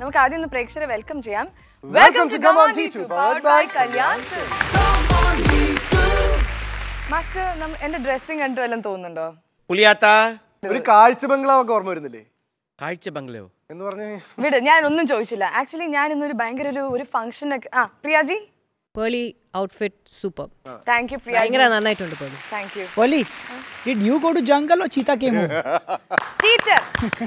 നമുക്ക് ആദ്യം ഒന്ന് പ്രേക്ഷകരെ വെൽക്കം ചെയ്യാം Welcome to Come On T2, powered by Kalyan master എന്റെ ഡ്രസ്സിങ് കണ്ടു വല്ലതും തോന്നുന്നുണ്ടോ പുലിയാത്ത ഒരു കാഴ്ച ബംഗ്ലാവ് ഒക്കെ ഓർമ്മ വരുന്നില്ലേ കാഴ്ച ബംഗ്ലയോ എന്ന് പറഞ്ഞ വിട് ഞാൻ ഒന്നും ചോദിച്ചില്ല ആക്ച്വലി ഞാൻ ഇന്നൊരു ഭയങ്കര ഒരു ഒരു ഫംഗ്ഷൻ ഒക്കെ ആ Priyaji Pearle outfit super thank you Priyaji ഭയങ്കര നന്നായിട്ടുണ്ട് Pearle thank you Oli, did you go to jungle or cheetah came home? Teacher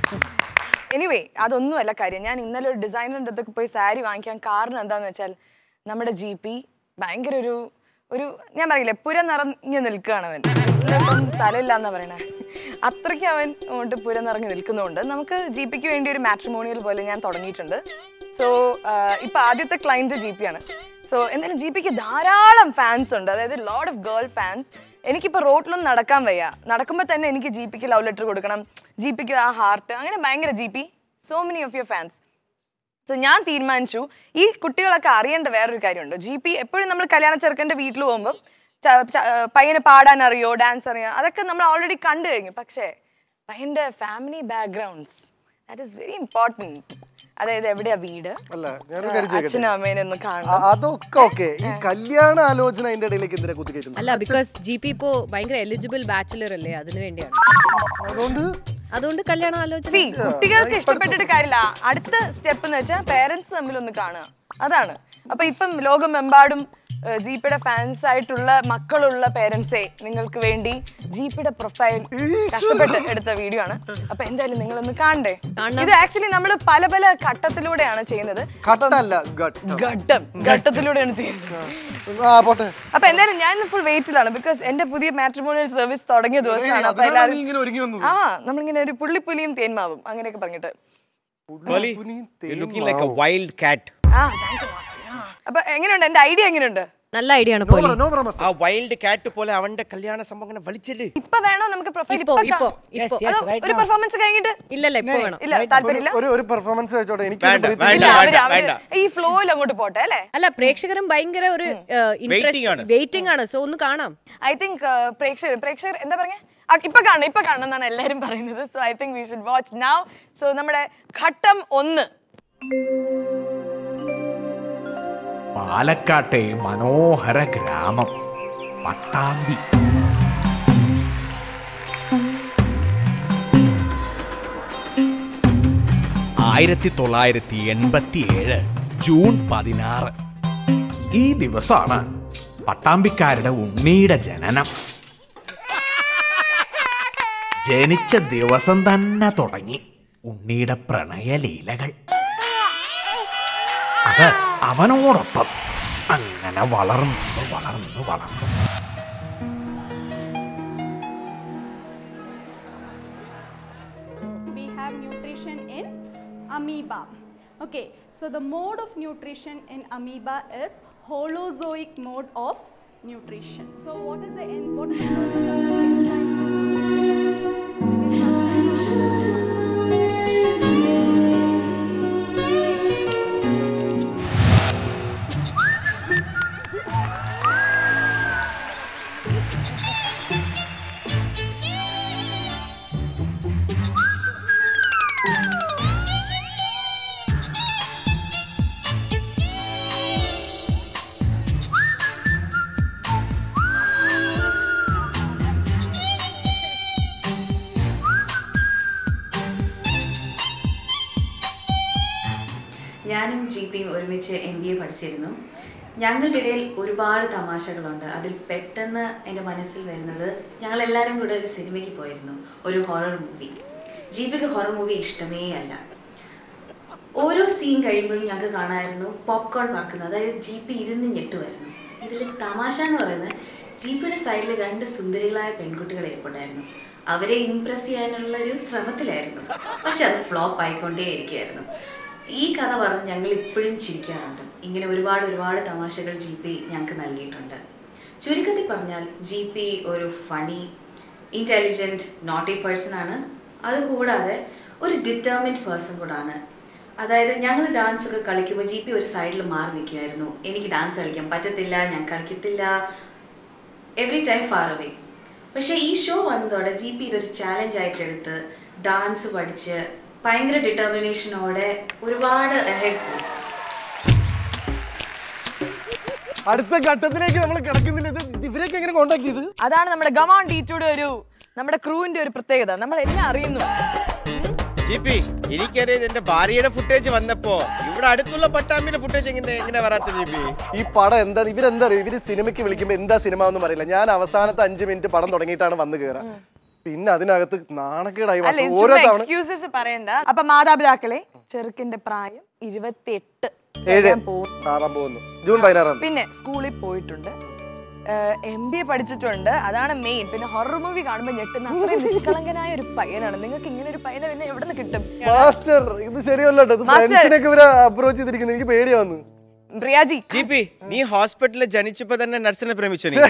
anyway അതൊന്നുമല്ല കാര്യം ഞാൻ ഇന്നലെ ഒരു ഡിസൈനറിൻ്റെ അടുത്തൊക്കെ പോയി സാരി വാങ്ങിക്കാൻ കാരണം എന്താന്ന് വെച്ചാൽ നമ്മുടെ ജി പി ഭയങ്കര ഒരു ഒരു ഞാൻ പറയില്ലേ പുര നിറഞ്ഞു നിൽക്കുകയാണ് അവൻ ഇപ്പം സ്ഥലമില്ല എന്നാ പറയണേ അത്രയ്ക്ക് അവൻ അങ്ങോട്ട് പുര നിറഞ്ഞു നിൽക്കുന്നതുകൊണ്ട് നമുക്ക് ജി പിക്ക് വേണ്ടി ഒരു മാട്രിമോണിയൽ പോലെ ഞാൻ തുടങ്ങിയിട്ടുണ്ട് സോ ഇപ്പൊ ആദ്യത്തെ ക്ലയന്റ് ജി പി ആണ് സോ എന്തായാലും ജി പിക്ക് ധാരാളം ഫാൻസ് ഉണ്ട് അതായത് ലോഡ് ഓഫ് ഗേൾ ഫാൻസ് എനിക്കിപ്പോൾ റോട്ടിലൊന്നും നടക്കാൻ വയ്യ നടക്കുമ്പോൾ തന്നെ എനിക്ക് ജി പിക്ക് ലവ് ലെറ്റർ കൊടുക്കണം ജി പിക്ക് ആ ഹാർട്ട് അങ്ങനെ ഭയങ്കര G P so many of your fans so ഞാൻ തീരുമാനിച്ചു ഈ കുട്ടികളൊക്കെ അറിയേണ്ട വേറൊരു കാര്യമുണ്ട് ജി പി എപ്പോഴും നമ്മൾ കല്യാണ ചെറുക്കൻ്റെ വീട്ടിൽ പോകുമ്പോൾ ച- ച- പയ്യനെ പാടാൻ അറിയോ ഡാൻസ് അറിയോ അതൊക്കെ നമ്മൾ ഓൾറെഡി കണ്ടു കഴിഞ്ഞു പക്ഷേ പയ്യൻ്റെ family backgrounds that is very important അതായത് എവിടെയാ വീട് അല്ല ഞാനൊരു കാര്യം ചോദിക്കട്ടെ അച്ഛനും അമ്മേനെ ഒന്ന് കാണണം അ- അതൊക്കെ ഓക്കെ ഈ കല്യാണ ആലോചന അതിന്റെ ഇടയിലേക്ക് എന്തിനാ കുത്തിക്കയറ്റുന്നത് അല്ല ബിക്കോസ് ജി പി ഇപ്പോ ഭയങ്കര എലിജിബിൾ ബാച്ചിലർ അല്ലേ അതിനു വേണ്ടിയാണ് അതുകൊണ്ട് അതുകൊണ്ട് കല്യാണം ആലോചന See, കുട്ടികൾക്ക് ഇഷ്ടപ്പെട്ടിട്ട് കാര്യമില്ല അടുത്ത സ്റ്റെപ്പ് എന്ന് വെച്ചാൽ പേരൻസ് തമ്മിൽ ഒന്ന് കാണുക അതാണ് അപ്പൊ ഇപ്പം ലോകമെമ്പാടും ഏഹ്, ജീപ്പിയുടെ ഫാൻസ് ആയിട്ടുള്ള മക്കളുള്ള പേരൻസേ നിങ്ങൾക്ക് വേണ്ടി ജീപ്പിയുടെ പ്രൊഫൈൽ കഷ്ടപ്പെട്ട് എടുത്ത വീഡിയോ ആണ് അപ്പൊ എന്തായാലും നിങ്ങളൊന്ന് കാണണ്ടേ ഇത് ആക്ച്വലി നമ്മൾ പല പല ഘട്ടത്തിലൂടെയാണ് ചെയ്യുന്നത് ഘട്ടല്ല ഘട്ടം ഘട്ടം ഘട്ടത്തിലൂടെയാണ് ചെയ്യുന്നത് ആ പോട്ടെ അപ്പൊ എന്തായാലും ഞാൻ ഫുൾ വെയിറ്റിലാണ് ബിക്കോസ് എന്റെ പുതിയ മാട്രിമോണിയൽ സർവീസ് തുടങ്ങിയ ദിവസമാണ് അപ്പൊ അതിനാണ് നീ എല്ലാവരും ഇങ്ങനെ ഒരുങ്ങി വന്നത് ആ നമ്മളിങ്ങനെ ഒരു പുള്ളിപ്പുലിയും തേന്മാവും അങ്ങനെയൊക്കെ പറഞ്ഞിട്ട് പോലി പുലിയും looking like a wild cat ആ താങ്ക് യു മാസ്റ്റർ അപ്പൊ എങ്ങനെയുണ്ട് എന്റെ ഐഡിയ എങ്ങനെയുണ്ട് നല്ല ഐഡിയ ആണ് പോലി നോ പ്രമസ് ആ വൈൽഡ് കാറ്റ് പോലെ അവന്റെ കല്യാണ സംഭവം അങ്ങനെ വലിച്ചല്ലേ ഇപ്പൊ വേണോ നമുക്ക് പ്രൊഫൈൽ ഇപ്പോ ഇപ്പോ ഇപ്പോ yes, അതോ right ഒരു now. പെർഫോമൻസ് കഴിഞ്ഞിട്ട് ഇല്ലല്ല ഇപ്പൊ വേണം ഇല്ല താല്പര്യമില്ല ഒരു ഒരു പെർഫോമൻസ് വെച്ചോട്ടെ എനിക്ക് വേണ്ട, ഒരു വേണ്ട. ഇല്ല അവര് അവര് വേണ്ട. ഈ ഫ്ലോയിൽ അങ്ങോട്ട് പോട്ടെ അല്ലേ അല്ല പ്രേക്ഷകരും ഭയങ്കര ഒരു Waiting ആണ്. വെയിറ്റിംഗ് ആണ് സോ ഒന്ന് കാണാം ഐ തിങ്ക് പ്രേക്ഷകർ പ്രേക്ഷകർ എന്താ പറഞ്ഞ ഇപ്പൊ കാണണം ഇപ്പൊ കാണണം എന്നാണ് എല്ലാരും പറയുന്നത് so I think we should watch now so നമ്മുടെ ഘട്ടം ഒന്ന് പാലക്കാട്ടെ മനോഹര ഗ്രാമം പട്ടാമ്പി ആയിരത്തി തൊള്ളായിരത്തി എൺപത്തി ഏഴ് ജൂൺ പതിനാറ് ഈ ദിവസമാണ് പട്ടാമ്പിക്കാരുടെ ഉണ്ണിയുടെ ജനനം ജനിച്ച ദിവസം തന്നെ തുടങ്ങി ഉണ്ണിയുടെ പ്രണയലീലകൾ അത് അവനോടൊപ്പം അങ്ങനെ വളർന്നു വളർന്നു വളർന്നു we have nutrition in amoeba. Okay, so the mode of nutrition in amoeba is holozoic mode of nutrition. So what is the end? What is the ഞാനും ജി പിയും ഒരുമിച്ച് എം ബി എ പഠിച്ചിരുന്നു ഞങ്ങളുടെ ഇടയിൽ ഒരുപാട് തമാശകളുണ്ട് അതിൽ പെട്ടെന്ന് എൻ്റെ മനസ്സിൽ വരുന്നത് ഞങ്ങളെല്ലാവരും കൂടെ ഒരു സിനിമയ്ക്ക് പോയിരുന്നു ഒരു ഹൊറർ മൂവി ജി പിക്ക് ഹൊറർ മൂവി ഇഷ്ടമേ അല്ല ഓരോ സീൻ കഴിയുമ്പോഴും ഞങ്ങൾക്ക് കാണാമായിരുന്നു പോപ്കോൺ പറക്കുന്നത് അതായത് ജി പി ഇരുന്ന് ഞെട്ടുമായിരുന്നു ഇതിൽ തമാശ എന്ന് പറയുന്നത് ജി പിയുടെ സൈഡിൽ രണ്ട് സുന്ദരികളായ പെൺകുട്ടികൾ ഇരിപ്പുണ്ടായിരുന്നു അവരെ ഇംപ്രസ് ചെയ്യാനുള്ള ഒരു ശ്രമത്തിലായിരുന്നു പക്ഷെ അത് ഫ്ലോപ്പ് ആയിക്കൊണ്ടേ ഇരിക്കുകയായിരുന്നു ഈ കഥ പറഞ്ഞ് ഞങ്ങൾ ഇപ്പോഴും ചിരിക്കാറുണ്ട് ഇങ്ങനെ ഒരുപാട് ഒരുപാട് തമാശകൾ ജി പി ഞങ്ങൾക്ക് നൽകിയിട്ടുണ്ട് ചുരുക്കത്തിൽ പറഞ്ഞാൽ ജി പി ഒരു ഫണി ഇൻ്റലിജൻറ്റ് നോട്ടി പേഴ്സൺ ആണ് അതുകൂടാതെ ഒരു ഡിറ്റർമിൻഡ് പേഴ്സൺ കൂടാണ് അതായത് ഞങ്ങൾ ഡാൻസ് ഒക്കെ കളിക്കുമ്പോൾ ജി പി ഒരു സൈഡിൽ മാറി നിൽക്കുമായിരുന്നു എനിക്ക് ഡാൻസ് കളിക്കാൻ പറ്റത്തില്ല ഞാൻ കളിക്കത്തില്ല എവറി ടൈം ഫാർ അവേ പക്ഷേ ഈ ഷോ വന്നതോടെ ജി പി ഇതൊരു ചാലഞ്ച് ആയിട്ട് എടുത്ത് ഡാൻസ് പഠിച്ച് ഭയങ്കര ഡിറ്റർമിനേഷനോടെ ഒരുപാട് ahead പോകും അടുത്ത ഘട്ടത്തിലേക്ക് നമ്മൾ കിടക്കുന്നില്ല ഇത് ഇവരൊക്കെ എങ്ങനെ കോണ്ടാക്ട് ചെയ്ത് അതാണ് നമ്മുടെ ഗമാൺ ഡി ടുയുടെ ഒരു നമ്മുടെ ക്രൂവിന്റെ ഒരു പ്രത്യേകത നമ്മൾ എല്ലാം അറിയുന്നു ജി പി എനിക്കറിയാം എന്റെ ഭാര്യയുടെ ഫുട്ടേജ് വന്നപ്പോ ഇവിടെ അടുത്തുള്ള പട്ടാമ്പിയുടെ ഫുട്ടേജ് എങ്ങനെ എങ്ങനെ വരാത്ത ജി പി ഈ പടം എന്താ ഇവരെന്താ അറിയോ ഇവര് സിനിമയ്ക്ക് വിളിക്കുമ്പോ എന്താ സിനിമ എന്ന് പറയില്ല ഞാൻ അവസാനത്തെ അഞ്ച് മിനിറ്റ് പടം തുടങ്ങിയിട്ടാണ് വന്ന് കയറാ പിന്നെ അതിനകത്ത് നാണക്കേടായി അല്ല വാസു. ഓരോ തവണ എക്സ്ക്യൂസസ് പറയണ്ട അപ്പൊ മാതാപിതാക്കളെ ചെറുക്കിന്റെ പ്രായം ഇരുപത്തിയെട്ട് ഏഴ് ഞാൻ പോകും ആറാം പോകുന്നു ജൂൺ പതിനാറാം തീയതി പിന്നെ സ്കൂളിൽ പോയിട്ടുണ്ട് എം ബി എ പഠിച്ചിട്ടുണ്ട് അതാണ് മെയിൻ പിന്നെ ഹൊറർ മൂവി കാണുമ്പോൾ ഞെട്ടുന്ന അത്രയും നിഷ്കളങ്കനായ ഒരു പയ്യനാണ് നിങ്ങൾക്ക് ഇങ്ങനെ ഒരു പയ്യനെ പിന്നെ എവിടെ നിന്ന് കിട്ടും മാസ്റ്റർ ഇത് ശരിയല്ല കേട്ടോ ഇത് മാസ്റ്റർ. ഫ്രണ്ട്സിനൊക്കെ ഇവരെ അപ്രോച്ച് ചെയ്തിരിക്കുന്നത് എനിക്ക് പേടിയാ വന്നു റിയാജി ജി പി നീ ഹോസ്പിറ്റലിൽ ജനിച്ചപ്പോ തന്നെ നഴ്സിനെ പ്രേമിച്ചോ നീ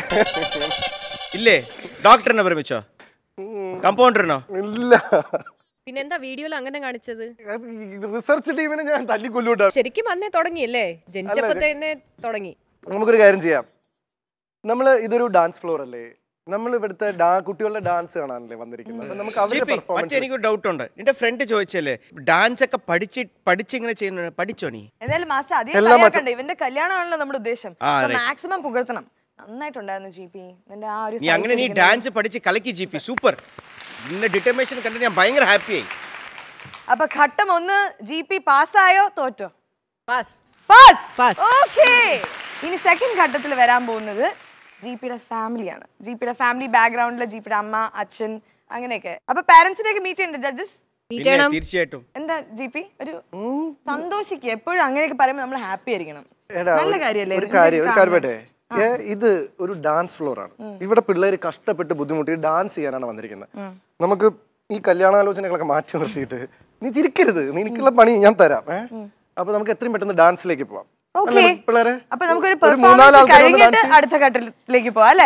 ഇല്ലേ ഡോക്ടറിനെ പ്രേമിച്ചോ കമ്പൗണ്ടറിനോ ഇല്ല പിന്നെന്താ വീഡിയോയിൽ അങ്ങനെ കാണിച്ചത് റിസർച്ച് ടീമിനെ ഞാൻ തല്ലിക്കൊല്ലൂട്ടാ ശരിക്കും അന്നേ തുടങ്ങിയല്ലേ ജനിച്ചപ്പോ തന്നെ തുടങ്ങി നമുക്കൊരു കാര്യം ചെയ്യാം നമ്മൾ ഇതൊരു ഡാൻസ് ഫ്ലോർ അല്ലേ നമ്മൾ ഇവിടുത്തെ ഡാ- കുട്ടികളുടെ ഡാൻസ് കാണാനല്ലേ വന്നിരിക്കുന്നത് അപ്പൊ നമുക്ക് ജി അവരുടെ പി മറ്റേ പെർഫോമൻസ് എനിക്കൊരു ഡൗട്ട് ഉണ്ട് നിന്റെ ഫ്രണ്ട് ചോദിച്ചല്ലേ ഡാൻസ് ഒക്കെ പഠിച്ച് പഠിച്ചിങ്ങനെ ചെയ്യുന്ന പഠിച്ചോ നീ എന്തായാലും മാസ്റ്റർ അധികം എല്ലാം കളിയാക്കണ്ട ഇവന്റെ കല്യാണമാണല്ലോ നമ്മുടെ ഉദ്ദേശം ആ, right. മാക്സിമം പുകഴ്ത്തണം നന്നായിട്ടുണ്ടായിരുന്നു ജി പി നിന്റെ ആ ഒരു നീ അങ്ങനെ നീ ഡാൻസ് പഠിച്ച് കളിക്ക് ജി പി സൂപ്പർ നിന്റെ ഡിറ്റർമിനേഷൻ കണ്ടിട്ട് ഞാൻ ഭയങ്കര ഹാപ്പിയായി അപ്പൊ ഘട്ടം ഒന്ന് ജി പി പാസ്സായോ തോറ്റോ പാസ് പാസ് Pass. ഓക്കേ ഇനി സെക്കൻഡ് ഘട്ടത്തിൽ വരാൻ പോകുന്നത് ജി പിയുടെ ഫാമിലിയാണ് ജി പിയുടെ ഫാമിലി ബാക്ക്ഗ്രൗണ്ടിലെ ജി പിയുടെ അമ്മ അച്ഛൻ അങ്ങനെയൊക്കെ അപ്പൊ പാരന്റ്സിനെ ഒക്കെ മീറ്റ് ചെയ്യണ്ട ജഡ്ജസ് മീറ്റ് പിന്നെ ചെയ്യണം തീർച്ചയായിട്ടും എന്താ ജി പി ഒരു സന്തോഷിക്കുക എപ്പോഴും അങ്ങനെയൊക്കെ പറയുമ്പോൾ നമ്മൾ ഹാപ്പി ആയിരിക്കണം എടാ, നല്ല ഒരു- കാര്യല്ലേ ഒരു കാര്യം ഒരു കാര്യം പറ്റേ ഏ, ഇത് ഒരു ഡാൻസ് ഫ്ലോർ ആണ് ഇവിടെ പിള്ളേര് കഷ്ടപ്പെട്ട് ബുദ്ധിമുട്ടി ഡാൻസ് ചെയ്യാനാണ് വന്നിരിക്കുന്നത് നമുക്ക് ഈ കല്യാണാലോചനകളൊക്കെ മാറ്റി നിർത്തിയിട്ട് നീ ചിരിക്കരുത് നിനക്കുള്ള പണി ഞാൻ തരാം ഏ അപ്പൊ നമുക്ക് എത്രയും പെട്ടെന്ന് ഡാൻസിലേക്ക് പോവാം ഓക്കെ അല്ലേ, പിള്ളേരെ അപ്പൊ നമുക്കൊരു ഒരു മൂന്നാല് പെർഫോമൻസ് ആൾക്കാരെ ഒന്ന് കഴിഞ്ഞിട്ട് dance ചെയ്യ്. അടുത്ത ഘട്ടത്തിലേക്ക് പോവാം അല്ലേ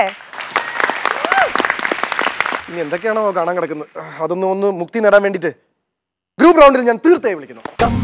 ഇനി എന്തൊക്കെയാണോ കാണാൻ കിടക്കുന്നത് അതൊന്നും ഒന്ന് മുക്തി നേടാൻ വേണ്ടിയിട്ട് ഗ്രൂപ്പ് റൗണ്ടിൽ ഞാൻ തീർച്ചയായും വിളിക്കുന്നു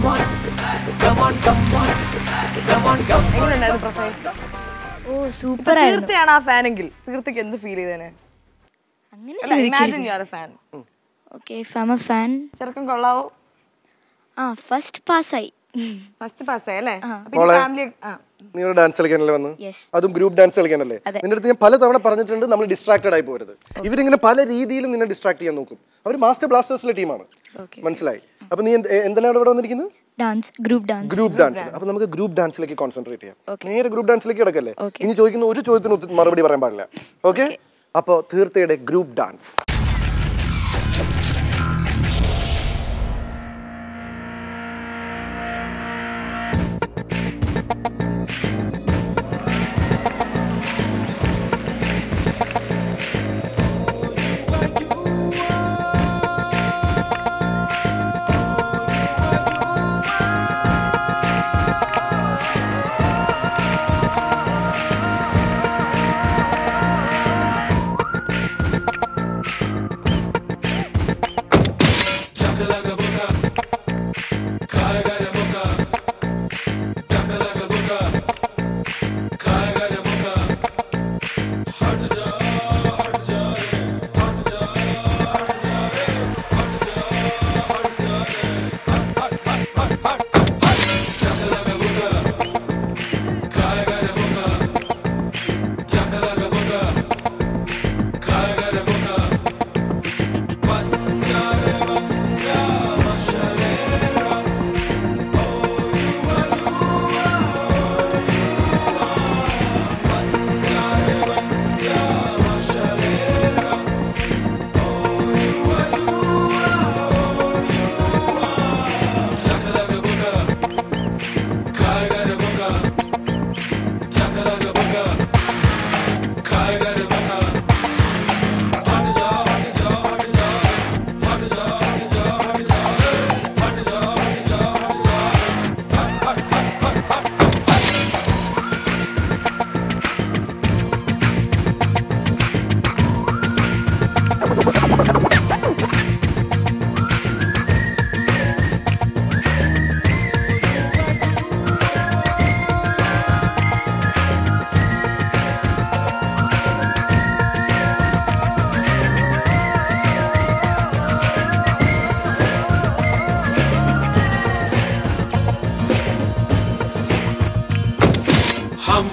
എങ്ങനെയുണ്ടായിരുന്നു പ്രൊഫൈൽ ഓ സൂപ്പർ ആയിരുന്നു തീർച്ചയാണ് ആ ഫാനെങ്കിൽ തീർച്ചയ്ക്ക് എന്ത് ഫീൽ ചെയ്തേനെ അങ്ങനെ imagine you are a fan okay ഫാം എ ഫാൻ ചെറുക്കം കൊള്ളാവോ ആ ഫസ്റ്റ് പാസ്സായി ഫസ്റ്റ് പാസ്സായി അല്ലേ അപ്പൊ മോളെ. ഫാമിലി നിങ്ങൾ ഡാൻസ് കളിക്കാനല്ലേ വന്ന് Yes. അതും ഗ്രൂപ്പ് ഡാൻസ് കളിക്കാനല്ലേ അതെ. നിന്റെ അടുത്ത് ഞാൻ പല തവണ പറഞ്ഞിട്ടുണ്ട് നമ്മൾ ഡിസ്ട്രാക്റ്റഡ് ആയി പോരുത് ഇവരിങ്ങനെ പല രീതിയിലും നിന്നെ ഡിസ്ട്രാക്ട് ചെയ്യാൻ നോക്കും അവർ മാസ്റ്റർ ബ്ലാസ്റ്റേഴ്സിലെ ടീമാണ് Okay. മനസ്സിലായി അപ്പൊ നീ എന്ത്- എ- എന്തിനാണ് ഇവിടെ വന്നിരിക്കുന്നത് dance group dance group dance അപ്പൊ നമുക്ക് ഗ്രൂപ്പ് ഡാൻസിലേക്ക് കോൺസെൻട്രേറ്റ് ചെയ്യാം Okay. നേരെ ഗ്രൂപ്പ് ഡാൻസിലേക്ക് കിടക്കല്ലേ Okay. ഇനി ചോദിക്കുന്ന ഒരു ചോദ്യത്തിന് ഉത്ത- മറുപടി പറയാൻ പാടില്ല ഓക്കെ അപ്പോൾ തീർത്ഥയുടെ ഗ്രൂപ്പ് ഡാൻസ്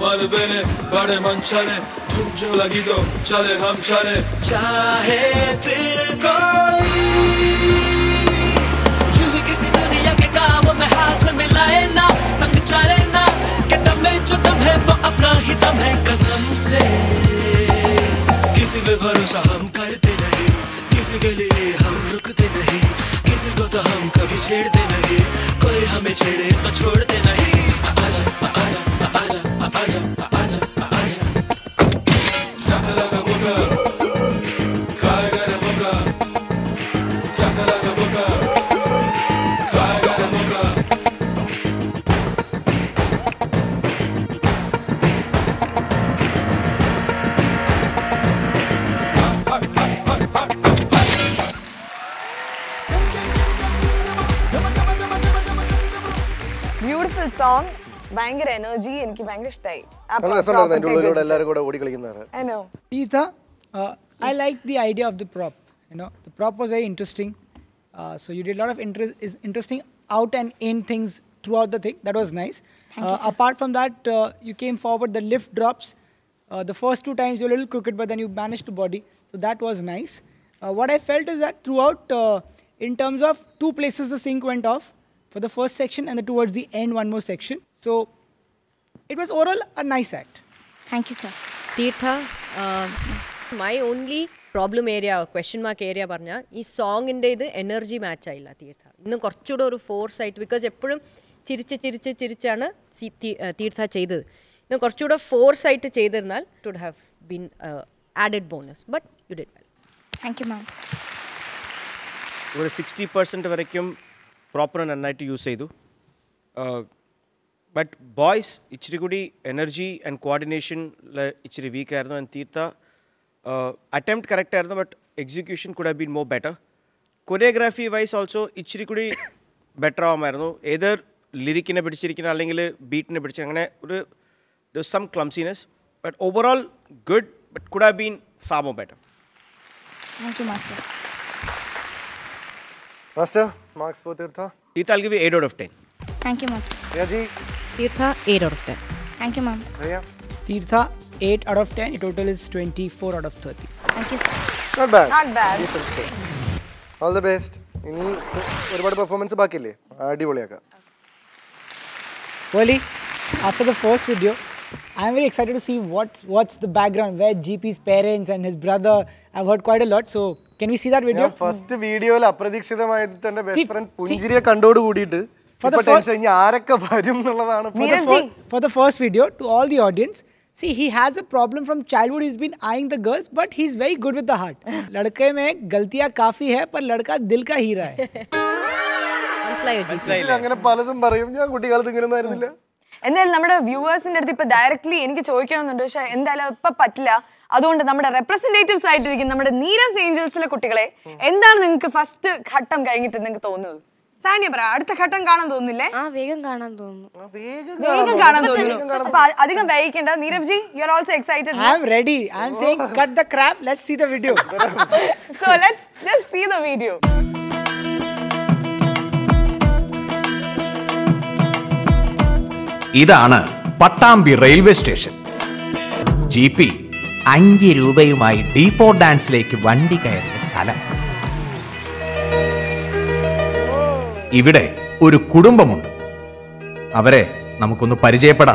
मन बने बड़े मन चले धुन जो लगी तो चले हम चले चाहे फिर कोई यूं ही किसी दुनिया के काम में हाथ मिलाए ना संग चले ना के दम में जो दम है वो अपना ही दम है कसम से किसी पे भरोसा हम करते नहीं किसी के लिए हम रुकते नहीं किसी को तो हम कभी छेड़ते नहीं कोई हमें छेड़े तो छोड़ते नहीं आजा आजा आजा आजा आजा आजा जाका लगा मुका खाएगा रे मुका जाका लगा मुका खाएगा रे मुका ബ്യൂട്ടിഫുൾ സോങ് ഭയങ്കര എനർജി എനിക്ക് ഭയങ്കര ഇഷ്ടമായി നല്ല രസമുണ്ടായിരുന്നു അതിൻ്റെ ഉള്ളിലൂടെ എല്ലാവരും കൂടെ ഓടി കളിക്കുന്നതാണ് I know. Etha, uh, I like the idea of the prop. You know, the prop was very interesting. Uh, so you did a lot of inter- is interesting out and in things throughout the thing. That was nice. Thank you, Uh, sir. apart from that, uh, you came forward. The lift drops. Uh, the first two times you were a little crooked, but then you managed to body. So that was nice. Uh, what I felt is that throughout, uh, in terms of two places, the sync went off for the first section, and then towards the end, one more section. So it was overall a nice act. Thank you, sir. Theertha my only problem area question mark area പറഞ്ഞാൽ ഈ സോങ്ങിൻ്റെ ഇത് energy match ആയില്ല തീർത്ഥ ഇന്ന് കുറച്ചുകൂടെ ഒരു force ആയിട്ട് because എപ്പോഴും ചിരിച്ച് ചിരിച്ച് ചിരിച്ചാണ് സി- തീ- ആ, തീർത്ഥ ചെയ്തത് ഇന്ന് കുറച്ചുകൂടെ ഫോഴ്സ് ആയിട്ട് ചെയ്തിരുന്നാൽ it would have been added bonus but you did well Thank you, ma'am. ഒരു സിക്സ്റ്റി പെർസെൻറ്റ് വരയ്ക്കും പ്രോപ്പർ നന്നായിട്ട് യൂസ് ചെയ്തു ബട്ട് ബോയ്സ് ഇച്ചിരി കൂടി എനർജി ആൻഡ് കോർഡിനേഷനിൽ ഇച്ചിരി വീക്ക് ആയിരുന്നു ആൻഡ് തീർത്ത അറ്റംപ്റ്റ് കറക്റ്റ് ആയിരുന്നു but execution could have been more better choreography wise also ഇച്ചിരി കൂടി ബെറ്റർ ആവുമായിരുന്നു ഏതർ ലിറിക്കിനെ പിടിച്ചിരിക്കുന്ന അല്ലെങ്കിൽ ബീറ്റിനെ പിടിച്ച് അങ്ങനെ ഒരു some clumsiness but overall good but could have been far more better Thank you, master. Master marks for Theertha Theertha I'll give you 8 out of 10. Thank you, master. Raji Theertha eight out of ten Thank you, ma'am. ഭയ്യ Tirtha, 8 out of 10. Your total is 24 out of 30. Thank you, sir. Not bad Not bad. All the best ഇനി ഒരുപാട് performance ബാക്കിയില്ലേ അടിപൊളിയാക്കാം Wally, after the first video, I'm very excited to see what what's the background, where GP's parents and his brother. I've heard quite a lot. So, can we see that video? ഞാൻ first വീഡിയോയിൽ അപ്രതീക്ഷിതമായിട്ട് എന്റെ best See- friend see- പുഞ്ചിരിയെ കണ്ടോട് കൂടിയിട്ട് For the ഇപ്പൊ first- tension ഇനി ആരൊക്കെ വരും എന്നുള്ളതാണ് for, the first, for the first video, to all the audience, see, he has a problem from childhood. He's been eyeing the girls, but he's very good with the heart. लड़के में गलतियां काफी है पर लड़का दिल का हीरा है മനസ്സിലായോ ജി മനസ്സിലായില്ലേ അങ്ങനെ പലതും പറയും ഞാൻ കുട്ടിക്കാലത്ത് ഇങ്ങനെ ആയിരുന്നില്ല എന്തായാലും നമ്മുടെ വ്യൂവേഴ്സിന്റെ അടുത്ത് ഇപ്പൊ ഡയറക്ട്ലി എനിക്ക് ചോദിക്കണമെന്നുണ്ട് പക്ഷെ എന്തായാലും അത് ഇപ്പൊ പറ്റില്ല അതുകൊണ്ട് നമ്മുടെ റെപ്രസെന്റേറ്റീവ്സ് ആയിട്ടിരിക്കുന്ന നമ്മുടെ നീരവ്സ് ഏഞ്ചൽസിലെ കുട്ടികളെ എന്താണ് നിങ്ങൾക്ക് ഫസ്റ്റ് ഘട്ടം കഴിഞ്ഞിട്ട് നിങ്ങൾക്ക് തോന്നുന്നത് സാനിയ പറ അടുത്ത ഘട്ടം കാണാൻ തോന്നുന്നില്ലേ ആ വേഗം കാണാൻ തോന്നുന്നു വേഗം കാണാൻ തോന്നുന്നു അപ്പൊ അ- അധികം വൈകിക്കേണ്ട Neerav ji you are also excited I'm ready. I'm saying cut the crap. Let's see the video. So let's just see the video ഇതാണ് Pattambi railway station G P അഞ്ച് രൂപയുമായി ഡി ഫോർ ഡാൻസിലേക്ക് വണ്ടി കയറിയ സ്ഥലം ഇവിടെ ഒരു കുടുംബമുണ്ട് അവരെ നമുക്കൊന്ന് പരിചയപ്പെടാം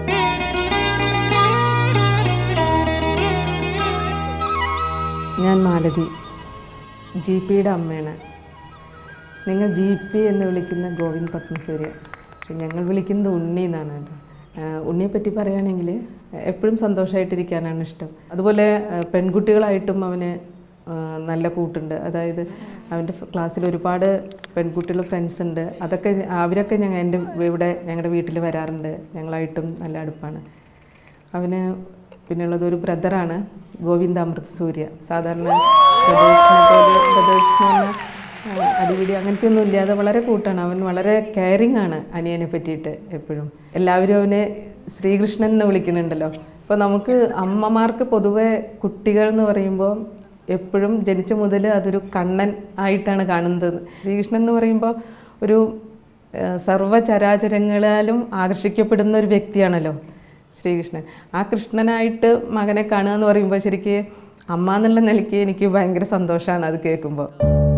ഞാൻ മാലതി ജി പിയുടെ അമ്മയാണ് നിങ്ങൾ ജി പി എന്ന് വിളിക്കുന്ന ഗോവിന്ദ് പത്മസൂര്യ പക്ഷെ ഞങ്ങൾ വിളിക്കുന്നത് ഉണ്ണി എന്നാണ് കേട്ടോ ആഹ് ഉണ്ണിയെ പറ്റി പറയുകയാണെങ്കിൽ എപ്പോഴും സന്തോഷമായിട്ടിരിക്കാനാണ് ഇഷ്ടം അതുപോലെ ആഹ് പെൺകുട്ടികളായിട്ടും അവന് ആഹ് നല്ല കൂട്ടുണ്ട് അതായത് അവൻ്റെ ക്ലാസ്സിൽ ഒരുപാട് പെൺകുട്ടികൾ ഫ്രണ്ട്സ് ഉണ്ട് അതൊക്കെ അവരൊക്കെ ഞങ്ങൾ എൻ്റെ ഇവിടെ ഞങ്ങളുടെ വീട്ടിൽ വരാറുണ്ട് ഞങ്ങളായിട്ടും നല്ല അടുപ്പാണ് അവന് പിന്നെയുള്ളത് ഒരു ബ്രദറാണ് ഗോവിന്ദ അമൃത് സൂര്യ സാധാരണ ബ്രദേഴ്സിനെ പോലെ ബ്രദേഴ്സ് എന്ന് പറഞ്ഞാൽ ആ, അടിപിടി അങ്ങനത്തെ ഒന്നും ഇല്ലാതെ വളരെ കൂട്ടാണ് അവൻ വളരെ കെയറിങ് ആണ് അനിയനെ പറ്റിയിട്ട് എപ്പോഴും എല്ലാവരും അവനെ ശ്രീകൃഷ്ണൻ എന്ന് വിളിക്കുന്നുണ്ടല്ലോ അപ്പോൾ നമുക്ക് അമ്മമാർക്ക് പൊതുവെ കുട്ടികൾ എന്ന് പറയുമ്പോൾ എപ്പോഴും ജനിച്ച മുതൽ അതൊരു കണ്ണൻ ആയിട്ടാണ് കാണുന്നത് ശ്രീകൃഷ്ണൻ എന്ന് പറയുമ്പോൾ ഒരു സർവ്വചരാചരങ്ങളാലും ആകർഷിക്കപ്പെടുന്ന ഒരു വ്യക്തിയാണല്ലോ ശ്രീകൃഷ്ണൻ ആ കൃഷ്ണനായിട്ട് മകനെ കാണുക എന്ന് പറയുമ്പോൾ ശരിക്ക് അമ്മ എന്നുള്ള നിലയ്ക്ക് എനിക്ക് ഭയങ്കര സന്തോഷമാണ് അത് കേൾക്കുമ്പോൾ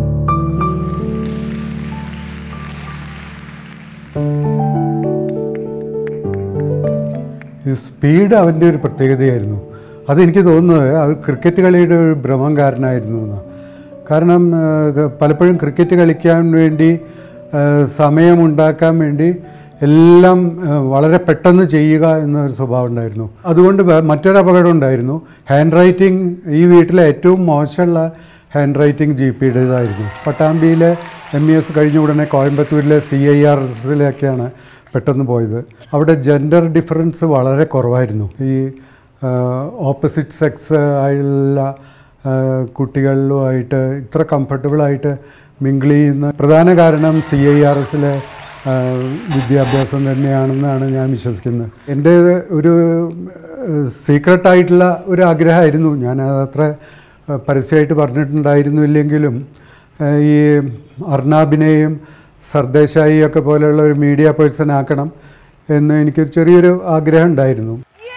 ഈ സ്പീഡ് അവൻ്റെ ഒരു പ്രത്യേകതയായിരുന്നു അതെനിക്ക് തോന്നുന്നത് അവർ ക്രിക്കറ്റ് കളിയുടെ ഒരു ഭ്രമം കാരനായിരുന്നു എന്നാണ് കാരണം ആ, പലപ്പോഴും ക്രിക്കറ്റ് കളിക്കാൻ വേണ്ടി ആ, സമയമുണ്ടാക്കാൻ വേണ്ടി എല്ലാം ആ, വളരെ പെട്ടെന്ന് ചെയ്യുക എന്നൊരു സ്വഭാവം ഉണ്ടായിരുന്നു അതുകൊണ്ട് വേ- മറ്റൊരു അപകടം ഉണ്ടായിരുന്നു ഹാൻഡ് റൈറ്റിംഗ് ഈ വീട്ടിലെ ഏറ്റവും മോശമുള്ള ഹാൻഡ് റൈറ്റിംഗ് ജി പിയുടേതായിരുന്നു പട്ടാമ്പിയിലെ എം ഇ എസ് കഴിഞ്ഞ ഉടനെ കോയമ്പത്തൂരിലെ സി ഐ ആർ എസിലൊക്കെയാണ് പെട്ടെന്ന് പോയത് അവിടെ ജെൻഡർ ഡിഫറൻസ് വളരെ കുറവായിരുന്നു ഈ ഓപ്പോസിറ്റ് സെക്സ് ആയുള്ള ആ, കുട്ടികളുമായിട്ട് ഇത്ര കംഫർട്ടബിളായിട്ട് മിങ്കിൾ ചെയ്യുന്ന പ്രധാന കാരണം സി ഐ ആർ എസിലെ വിദ്യാഭ്യാസം തന്നെയാണെന്നാണ് ഞാൻ വിശ്വസിക്കുന്നത് എൻ്റെ ഒരു സീക്രട്ടായിട്ടുള്ള ഒരു ആഗ്രഹമായിരുന്നു ഞാൻ അതത്ര പരസ്യമായിട്ട് പറഞ്ഞിട്ടുണ്ടായിരുന്നില്ലെങ്കിലും ആ, ഈ അർണാബിനെയും സർദേശായി ഒക്കെ പോലെയുള്ള ഒരു മീഡിയ പേഴ്സൺ ആക്കണം എന്ന് എനിക്കൊരു ചെറിയൊരു ആഗ്രഹം ഉണ്ടായിരുന്നു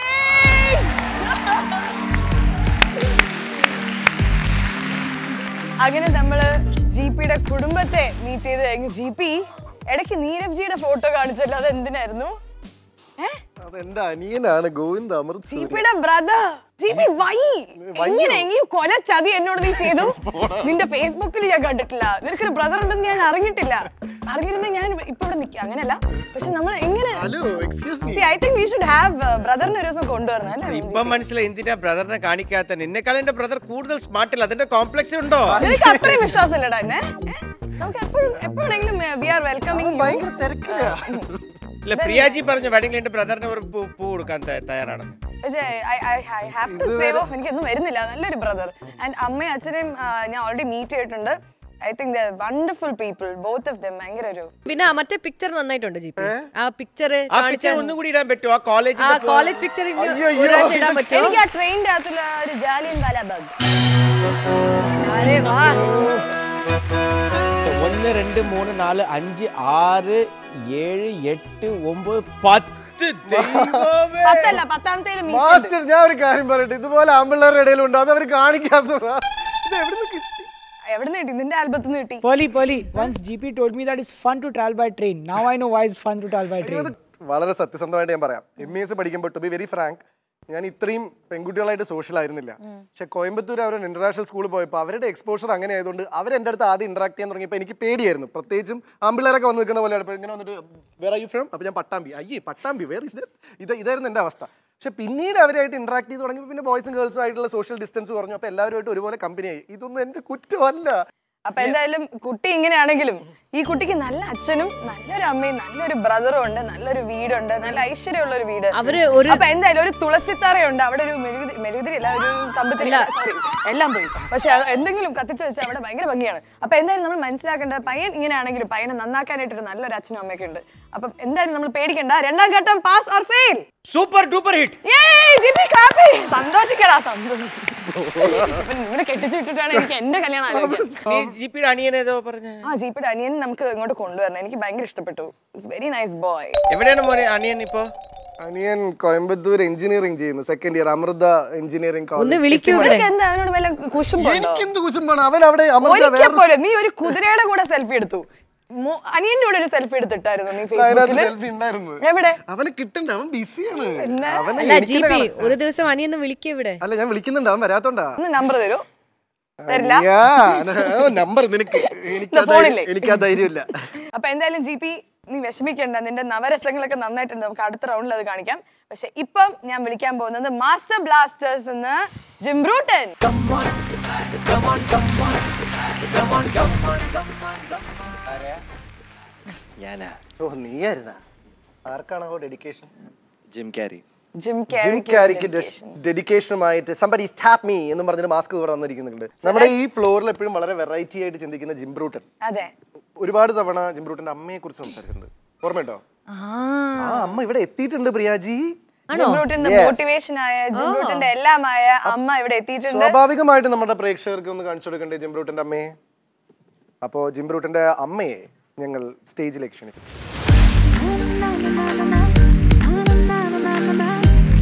അങ്ങനെ നമ്മള് ജി പിയുടെ കുടുംബത്തെ മീറ്റ് ചെയ്ത് കഴിഞ്ഞു ജി പി ഇടയ്ക്ക് നീരവ് ജിയുടെ ഫോട്ടോ കാണിച്ചല്ലോ അത് എന്തിനായിരുന്നു അതെന്റെ അനിയനാണ് ഗോവിന്ദ് അമൃത് ജി പിയുടെ ബ്രദർ ജി പി വൈ എങ്ങനെ എങ്ങനെ കൊല ചതി എന്നോട് നീ ചെയ്തു നിന്റെ ഫേസ്ബുക്കിൽ ഞാൻ കണ്ടിട്ടില്ല നിനക്കൊരു ബ്രദർ ഉണ്ടെന്ന് ഞാൻ അറിഞ്ഞിട്ടില്ല അറിഞ്ഞിരുന്ന ഞാൻ ഇപ്പൊ ഇവിടെ നിൽക്കുക അങ്ങനെയല്ല പക്ഷെ നമ്മൾ എങ്ങനെ hello excuse me I think we should have ബ്രദറിനെ ഒരു ദിവസം കൊണ്ടുവരണം അല്ലേ ഇപ്പം മനസ്സിലായി എന്തിനാ ബ്രദറിനെ കാണിക്കാത്ത നിന്നെക്കാളും എന്റെ ബ്രദർ കൂടുതൽ സ്മാർട്ടില്ല അതിന്റെ കോംപ്ലക്സ് ഉണ്ടോ നിനക്ക് അത്രയും വിശ്വാസമില്ലടാ എന്നെ ഏ? നമുക്ക് എപ്പോഴും എപ്പോഴെങ്കിലും വി ആർ വെൽക്കമിങ് ഭയങ്കര തിരക്കില്ല ഇല്ല പ്രിയാജി പറഞ്ഞു വെഡിങ്ങിൽ എന്റെ ബ്രദറിന് ഒരു പൂ പൂ കൊടുക്കാൻ ത- തയ്യാറാണെന്ന് പക്ഷേ I have to save of എനിക്കൊന്നും വരുന്നില്ല നല്ലൊരു ബ്രദർ ആൻഡ് അമ്മയും അച്ഛനെയും ആ, ഞാൻ ഓൾറെഡി മീറ്റ് ചെയ്തിട്ടുണ്ട് I think the wonderful people both of them ഭയങ്കര ഒരു പിന്നെ ആ മറ്റേ പിക്ചർ നന്നായിട്ടുണ്ട് ജി പി ആ പിക്ചർ ആ പിക്ചർ ഒന്നും കൂടി ഇടാൻ പറ്റുമോ ആ കോളേജ് ആ കോളേജ് പിക്ചർ ഒരു പ്രാവശ്യം ഇടാൻ പറ്റുമോ എനിക്ക് ആ ട്രെയിനിന്റെ അകത്തുള്ള ആ ഒരു ജാലിയൻ വാലാബാഗ് അരേ വാ ഒന്ന് രണ്ട് മൂന്ന് നാല് അഞ്ച് ആറ് ഏഴ് എട്ട് ഒമ്പത് പത്ത് ദൈവമേ. പത്തല്ല പത്താമത്തെ മീറ്റ് മാസ്റ്റർ ഞാൻ ഒരു കാര്യം പറയട്ടെ ഇതുപോലെ ആമ്പിള്ളേരുടെ ഇടയിലുണ്ട് അത് അവർ കാണിക്കാത്തതാ ഇത് എവിടുന്ന് കിട്ടി എവിടെ നിന്ന് കിട്ടി നിന്റെ ആൽബത്തിൽ നിന്ന് കിട്ടി Pearly, Pearly, once GP told me that it's fun to travel by train. Now I know why it's fun to travel by train. അത് വളരെ സത്യസന്ധമായിട്ട് ഞാൻ പറയാം എം ഇ എസ് പഠിക്കുമ്പോൾ ടു ബി വെരി ഫ്രാങ്ക് ഞാൻ ഇത്രയും പെൺകുട്ടികളായിട്ട് സോഷ്യൽ ആയിരുന്നില്ല പക്ഷെ കോയമ്പത്തൂർ അവർ ഇന്റർനാഷണൽ സ്കൂളിൽ പോയപ്പോൾ അവരുടെ എക്സ്പോഷർ അങ്ങനെ ആയതുകൊണ്ട് അവർ എൻ്റെ അടുത്ത് ആദ്യം ഇന്ററാക്ട് ചെയ്യാൻ തുടങ്ങിയപ്പോൾ എനിക്ക് പേടിയായിരുന്നു പ്രത്യേകിച്ചും ആമ്പിള്ളേരൊക്കെ വന്ന് നിൽക്കുന്ന പോലെ അപ്പോൾ ഇങ്ങനെ വന്നിട്ട് വേർ യു ഫ്രം അപ്പോൾ ഞാൻ പട്ടാമ്പി അയ്യേ പട്ടാമ്പി വേർ ഇസ് ഇത് ഇതായിരുന്നു എൻ്റെ അവസ്ഥ പക്ഷെ പിന്നീട് അവരായിട്ട് ഇന്ററാക്ട് ചെയ്ത് തുടങ്ങിയപ്പോൾ പിന്നെ ബോയ്സും ഗേൾസും ആയിട്ടുള്ള സോഷ്യൽ ഡിസ്റ്റൻസ് കുറഞ്ഞു അപ്പോൾ എല്ലാവരുമായിട്ട് ഒരുപോലെ കമ്പനിയായി ഇതൊന്നും എൻ്റെ കുറ്റമല്ല അപ്പൊ എന്തായാലും കുട്ടി ഇങ്ങനെയാണെങ്കിലും ഈ കുട്ടിക്ക് നല്ല അച്ഛനും നല്ലൊരു അമ്മയും നല്ലൊരു ബ്രദറും ഉണ്ട് നല്ലൊരു വീടുണ്ട് നല്ല ഐശ്വര്യമുള്ള ഒരു വീട് അവര് ഒരു- അപ്പൊ എന്തായാലും ഒരു തുളസിത്തറയുണ്ട് അവിടെ ഒരു മെഴുകുതി മെഴുകുതിരി അല്ല ഒരു കമ്പത്തിരി സോറി എല്ലാം പോയി പക്ഷെ അത് എന്തെങ്കിലും കത്തിച്ചു വെച്ചാൽ അവിടെ ഭയങ്കര ഭംഗിയാണ് അപ്പൊ എന്തായാലും നമ്മൾ മനസ്സിലാക്കേണ്ടത് പയ്യൻ ഇങ്ങനെയാണെങ്കിലും പയ്യനെ നന്നാക്കാനായിട്ടൊരു നല്ലൊരു അച്ഛനും അമ്മയൊക്കെ ഉണ്ട് അപ്പൊ എന്തായാലും നമ്മൾ പേടിക്കണ്ട രണ്ടാം ഘട്ടം pass or fail super duper hit സന്തോഷിക്കടാ സന്തോഷിക്കും ഇവിടെ കെട്ടിച്ചു വിട്ടിട്ടാണ് എനിക്ക് എന്റെ കല്യാണം ആലോചിക്കാൻ നീ ജി പിയുടെ അനിയൻ ഏതോ പറഞ്ഞ ആ ജീപ്പിയുടെ അനിയൻ നമുക്ക് ഇങ്ങോട്ട് കൊണ്ടുവരണം എനിക്ക് ഭയങ്കര ഇഷ്ടപ്പെട്ടു ഇറ്റ്സ് വെരി നൈസ് ബോയ് എവിടെയാണ് മോനെ അനിയൻ ഇപ്പോ അനിയൻ കോയമ്പത്തൂർ എഞ്ചിനീയറിംഗ് ചെയ്യുന്നു സെക്കൻഡ് ഇയർ അമൃത എഞ്ചിനീയറിംഗ് ഒന്ന് വിളിക്കൂ ഇവിടെ നിനക്ക് എന്താ അവനോട് വല്ല കുശുമ്പുണ്ടോ എനിക്കെന്ത് കുശുമ്പാണ് അവൻ അവിടെ അമൃത ഒരിക്കൽ വേറെ പോലും നീ ഒരു കുതിരയുടെ കൂടെ സെൽഫി എടുത്തു മോ- അനിയന്റെ കൂടെ ഒരു സെൽഫി എടുത്തിട്ടായിരുന്നു നീ അതിനകത്ത് ഫേസ്ബുക്കിൽ സെൽഫി ഉണ്ടായിരുന്നു എവിടെ അവന് കിട്ടണ്ട അവൻ ബിസിയാണ് പിന്നെ? അവന് അല്ല ജി എനിക്കിത് പി കാണാൻ- ഒരു ദിവസം അനിയൊന്ന് വിളിക്കുക ഇവിടെ അല്ല ഞാൻ വിളിക്കുന്നുണ്ട് അവൻ വരാത്തോണ്ടാ ഒന്ന് നമ്പർ തരൂ തരില്ല നമ്പർ നിനക്ക് എനിക്ക് ഇല്ല, ഫോണില്ലേ? എനിക്ക് ആ ധൈര്യമില്ല അപ്പൊ എന്തായാലും ജി പി നീ വിഷമിക്കണ്ട നിന്റെ നവരസങ്ങളൊക്കെ നന്നായിട്ടുണ്ട് നമുക്ക് അടുത്ത റൗണ്ടിൽ അത് കാണിക്കാം പക്ഷെ ഇപ്പം ഞാൻ വിളിക്കാൻ പോകുന്നത് മാസ്റ്റർ ബ്ലാസ്റ്റേഴ്സ് എന്ന് ജിംബ്രൂട്ടൻ ഞാനാ ഓ നീയായിരുന്നാ ആർക്കാണോ dedication Jim Carrey Jim Jim ക്യാരിക്ക് ഡെഡിക്കേഷനുമായിട്ട് സംബഡി സ്റ്റാപ്പ് മീ എന്ന് പറഞ്ഞൊരു മാസ്ക് ഇവിടെ വന്നിരിക്കുന്നുണ്ട് നമ്മുടെ ഈ ഫ്ലോറിൽ എപ്പോഴും വളരെ വെറൈറ്റി ആയിട്ട് ചിന്തിക്കുന്ന ജിം ബ്രൂട്ടൻ അതെ ഒരുപാട് തവണ ജിം ബ്രൂട്ടന്റെ അമ്മയെ കുറിച്ച് സംസാരിച്ചിട്ടുണ്ട് ഓർമ്മയുണ്ടോ ആ അമ്മ ഇവിടെ എത്തിയിട്ടുണ്ട് പ്രിയാജി ജിംബ്രൂട്ടന്റെ Yes. മോട്ടിവേഷൻ ആയ ജിംബ്രൂട്ടന്റെ എല്ലാമായ അമ്മ ഇവിടെ എത്തിയിട്ടുണ്ട് സ്വാഭാവികമായിട്ട് നമ്മുടെ പ്രേക്ഷകർക്ക് ഒന്ന് കാണിച്ചു കൊടുക്കണ്ടേ ജിം ബ്രൂട്ടന്റെ അമ്മയെ അപ്പോ ജിം ബ്രൂട്ടന്റെ അമ്മയെ ഞങ്ങൾ സ്റ്റേജിലേക്ക് ക്ഷണിക്കുന്നു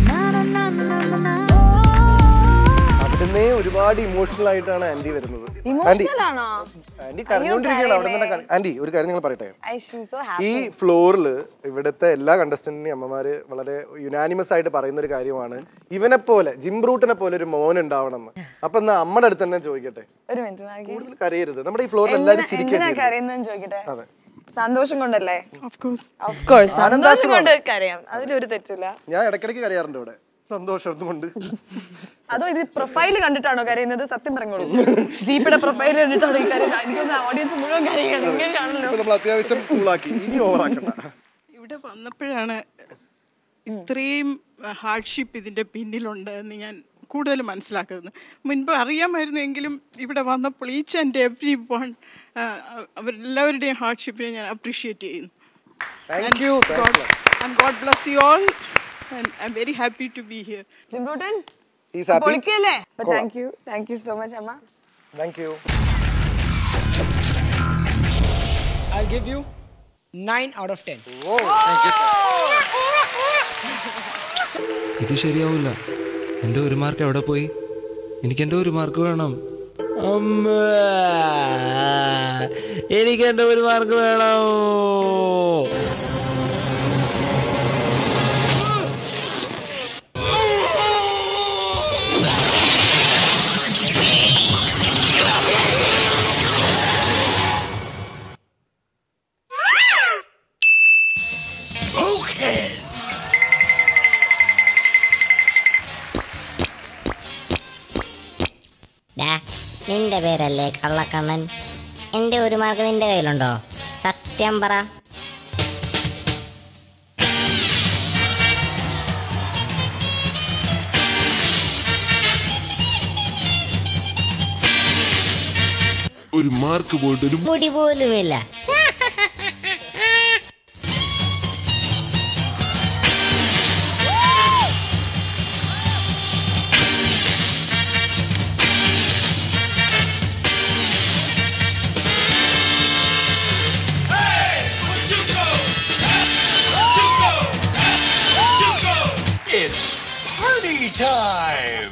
ഒരുപാട് ഇമോഷണൽ ആയിട്ടാണ് ആന്റി വരുന്നത് ആന്റി ഇമോഷണൽ ആണോ ആന്റി കരഞ്ഞോണ്ടിരിക്കുകയാണ് അവിടെ തന്നെ കര- ആന്റി ഒരു കാര്യം നിങ്ങൾ പറയട്ടെ ഐ ഷൂ സോ ഈ ഹാപ്പി ഫ്ലോറിൽ ഇവിടുത്തെ എല്ലാ കണ്ടസ്റ്റന്റിനെയും അമ്മമാര് വളരെ യുനാനിമസ് ആയിട്ട് പറയുന്ന ഒരു കാര്യമാണ് ഇവനെ പോലെ ജിം ബ്രൂട്ടിനെ പോലെ ഒരു മോൻ ഉണ്ടാവണം എന്ന് അപ്പൊ എന്നാ അമ്മയുടെ അടുത്ത് തന്നെ ചോദിക്കട്ടെ ഒരു മിനിറ്റ് കൂടുതൽ കരയരുത് നമ്മുടെ ഈ ഫ്ലോറിൽ എല്ലാവരും ചിരിക്കുക എന്തിനാ ചെയ്യുന്നത്. കരയുന്നതെന്ന് ചോദിക്കട്ടെ അതെ സന്തോഷം കൊണ്ടല്ലേ Of course. ഓഫ് കോഴ്സ് സന്തോഷം ആനന്ദാശ്രമം. കൊണ്ട് കരയാം അതിലൊരു തെറ്റില്ല ഞാൻ ഇടയ്ക്കിടയ്ക്ക് കരയാറുണ്ട് ഇവിടെ സന്തോഷം കൊണ്ട് അതോ ഇത് പ്രൊഫൈൽ കണ്ടിട്ടാണോ കരയുന്നത് സത്യം പറഞ്ഞോളൂ ദീപയുടെ പ്രൊഫൈൽ കണ്ടിട്ടാണോ ഈ കരയുന്നത് എനിക്ക് ഓഡിയൻസ് മുഴുവൻ കരയാണ് ഇങ്ങനെയാണല്ലോ ഇപ്പൊ നമ്മൾ അത്യാവശ്യം കൂളാക്കി ഇനി ഓവറാക്കണ്ട ഇവിടെ വന്നപ്പോഴാണ് ഇത്രയും ഹാർഡ്ഷിപ്പ് ഇതിൻ്റെ പിന്നിലുണ്ട് എന്ന് ഞാൻ കൂടുതൽ മനസ്സിലാക്കുന്നത് മുൻപ് അറിയാമായിരുന്നെങ്കിലും ഇവിടെ വന്നപ്പോൾ ഈച്ച് ആൻഡ് എവ്രി വൺ അവരെല്ലാവരുടെയും ഹാർഡ്ഷിപ്പിനെ ഞാൻ അപ്രീഷിയേറ്റ് ചെയ്യുന്നു Thank you, thank you. And God bless you all and I am very happy to be here Jimbruttan He's happy. പൊളിക്കല്ലേ കൊള്ളാം. Thank you thank you so much അമ്മ thank you I'll give you 9 out of 10. ഇത് ശരിയാവില്ല എൻ്റെ ഒരു mark എവിടെ പോയി എനിക്ക് എൻ്റെ ഒരു മാർക്ക് വേണം എനിക്ക് എൻ്റെ ഒരു മാർക്ക് വേണം ഡാ നിന്റെ പേരല്ലേ കള്ളക്കണ്ണൻ എൻ്റെ ഒരു മാർക്ക് നിന്റെ കയ്യിലുണ്ടോ സത്യം പറ ഒരു മാർക്ക് പോയിട്ട് ഒരു മുടി പോലുമില്ല It's party time!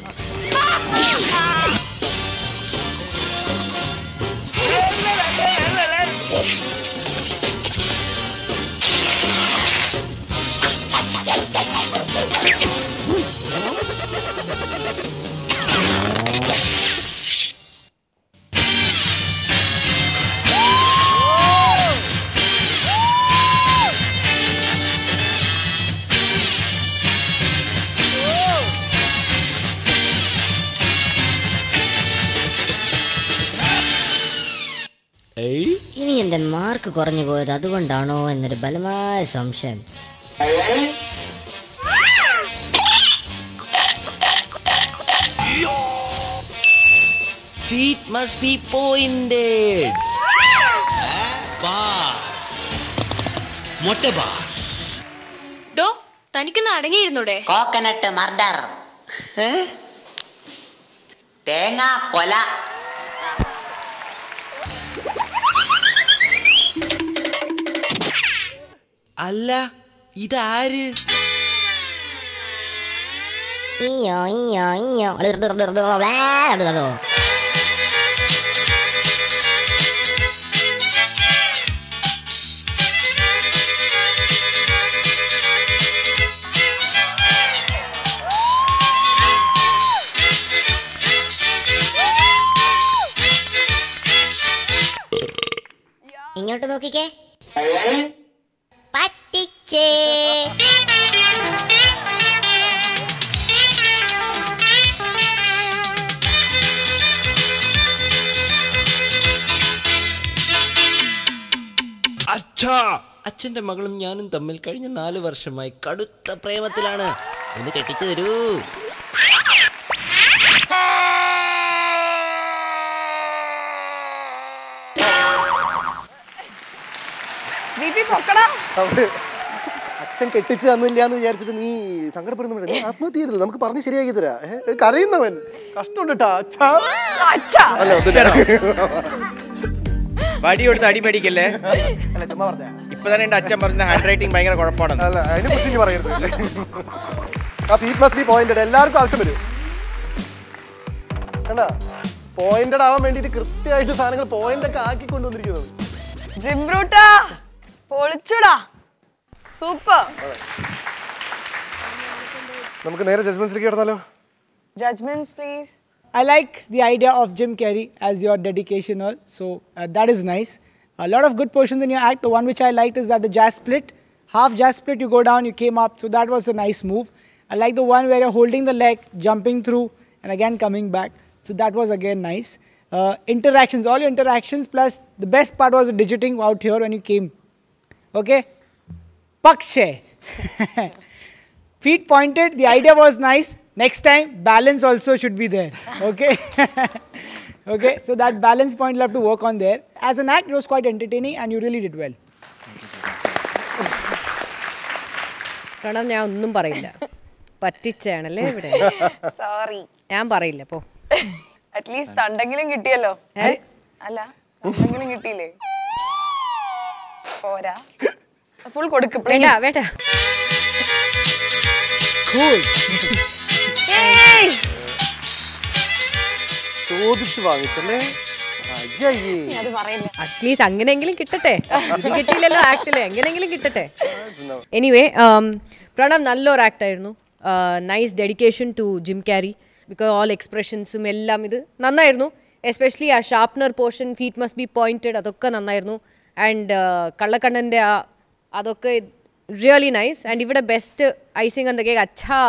ഇനി എൻ്റെ മാർക്ക് കുറഞ്ഞു പോയത് അതുകൊണ്ടാണോ എന്നൊരു ബലമായ സംശയം Feet must be pointed. Boss. മൊട്ട ബാസ് ഡോ തനിക്കൊന്ന് അടങ്ങിയിരുന്നൂടെ കോക്കനട്ട് മർഡർ തേങ്ങ കൊല അല്ല ഇതാര് ഇയ്യോ ഇയ്യോ ഇയ്യോ ബ്ലാ. ഇങ്ങോട്ട് നോക്കിക്കേ പറ്റിച്ചേ അച്ഛാ അച്ഛന്റെ മകളും ഞാനും തമ്മിൽ കഴിഞ്ഞ നാല് വർഷമായി കടുത്ത പ്രേമത്തിലാണ് ഒന്ന് കെട്ടിച്ചു തരൂ ജി പി പൊക്കടാ അവര് അച്ഛൻ കെട്ടിച്ച് തന്നില്ല എന്ന് വിചാരിച്ചിട്ട് നീ സങ്കടപ്പെടുന്നു നീ ആത്മഹത്യ ചെയ്യരുത് നമുക്ക് പറഞ്ഞ് ശരിയാക്കി തരാ ഏ, കരയുന്നവൻ കഷ്ടമുണ്ടാ അച്ഛാ അച്ഛാ അല്ല അച്ഛനോ? ഒത്തിരി വടി കൊടുത്ത് അടി മേടിക്കല്ലേ അല്ല ചുമ്മാ പറഞ്ഞ ഇപ്പൊ തന്നെ എന്റെ അച്ഛൻ പറഞ്ഞ ഹാൻഡ് റൈറ്റിംഗ് ഭയങ്കര കുഴപ്പമാണെന്ന് അല്ല അതിനെ കുറിച്ച് ഇനി പറയരുത് ആ ഫീറ്റ് മസ്റ്റ് ബി പോയിന്റഡ് എല്ലാവർക്കും ആവശ്യം വരും കണ്ടാ പോയിന്റഡ് ആവാൻ വേണ്ടിയിട്ട് കൃത്യമായിട്ട് സാധനങ്ങൾ പോയിന്റ് ഒക്കെ ആക്കി കൊണ്ടുവന്നിരിക്കുന്നത് ജിംബ്രൂട്ടാ പൊളിച്ചുടാ സൂപ്പർ നമുക്ക് നേരെ ജഡ്ജ്മെന്റ്സിലേക്ക് കിടന്നാലോ judgements please I like the idea of Jim Carrey as your dedication all. So uh, that is nice. A lot of good portions in your act. The one which I liked is that the jazz split, half jazz split, you go down, you came up. So that was a nice move. I like the one where you're holding the leg, jumping through, and again coming back. So that was again nice. Uh, interactions, all your interactions, plus the best part was the digiting out here when you came. Okay? Pakshe. Feet pointed, the idea was nice. Next time, balance also should be there. Okay? okay, so that balance point you'll have to work on there. As an act, it was quite entertaining and you really did well. Pranav ഞാൻ ഒന്നും പറയില്ല പറ്റിച്ചാണല്ലേ ഇവിടെ sorry ഞാൻ പറയില്ല പോ at least തണ്ടെങ്കിലും കിട്ടിയല്ലോ അല്ല തണ്ടെങ്കിലും കിട്ടിയില്ലേ പോരാ ഫുൾ കൊടുക്ക് വേണ്ട പ്ലീസ് വേണ്ട Cool. ചോദിച്ചു വാങ്ങിച്ചല്ലേ അയ്യയ്യേ അത് പറയില്ല അറ്റ്ലീസ്റ്റ് അങ്ങനെയെങ്കിലും കിട്ടട്ടെ ഇത് കിട്ടിയില്ലല്ലോ ആക്ടില് എങ്ങനെയെങ്കിലും കിട്ടട്ടെ എനിവേ പ്രണവ് നല്ലൊരു ആക്ട് ആയിരുന്നു nice dedication to Jim Carrey because all എക്സ്പ്രഷൻസും എല്ലാം ഇത് നന്നായിരുന്നു എസ്പെഷ്യലി ആ sharpener portion feet must be pointed അതൊക്കെ നന്നായിരുന്നു ആൻഡ് കള്ളക്കണ്ണൻ്റെ ആ അതൊക്കെ റിയലി നൈസ് ആൻഡ് ഇവിടെ ബെസ്റ്റ് ഐസിങ് എന്തൊക്കെ അച്ഛാ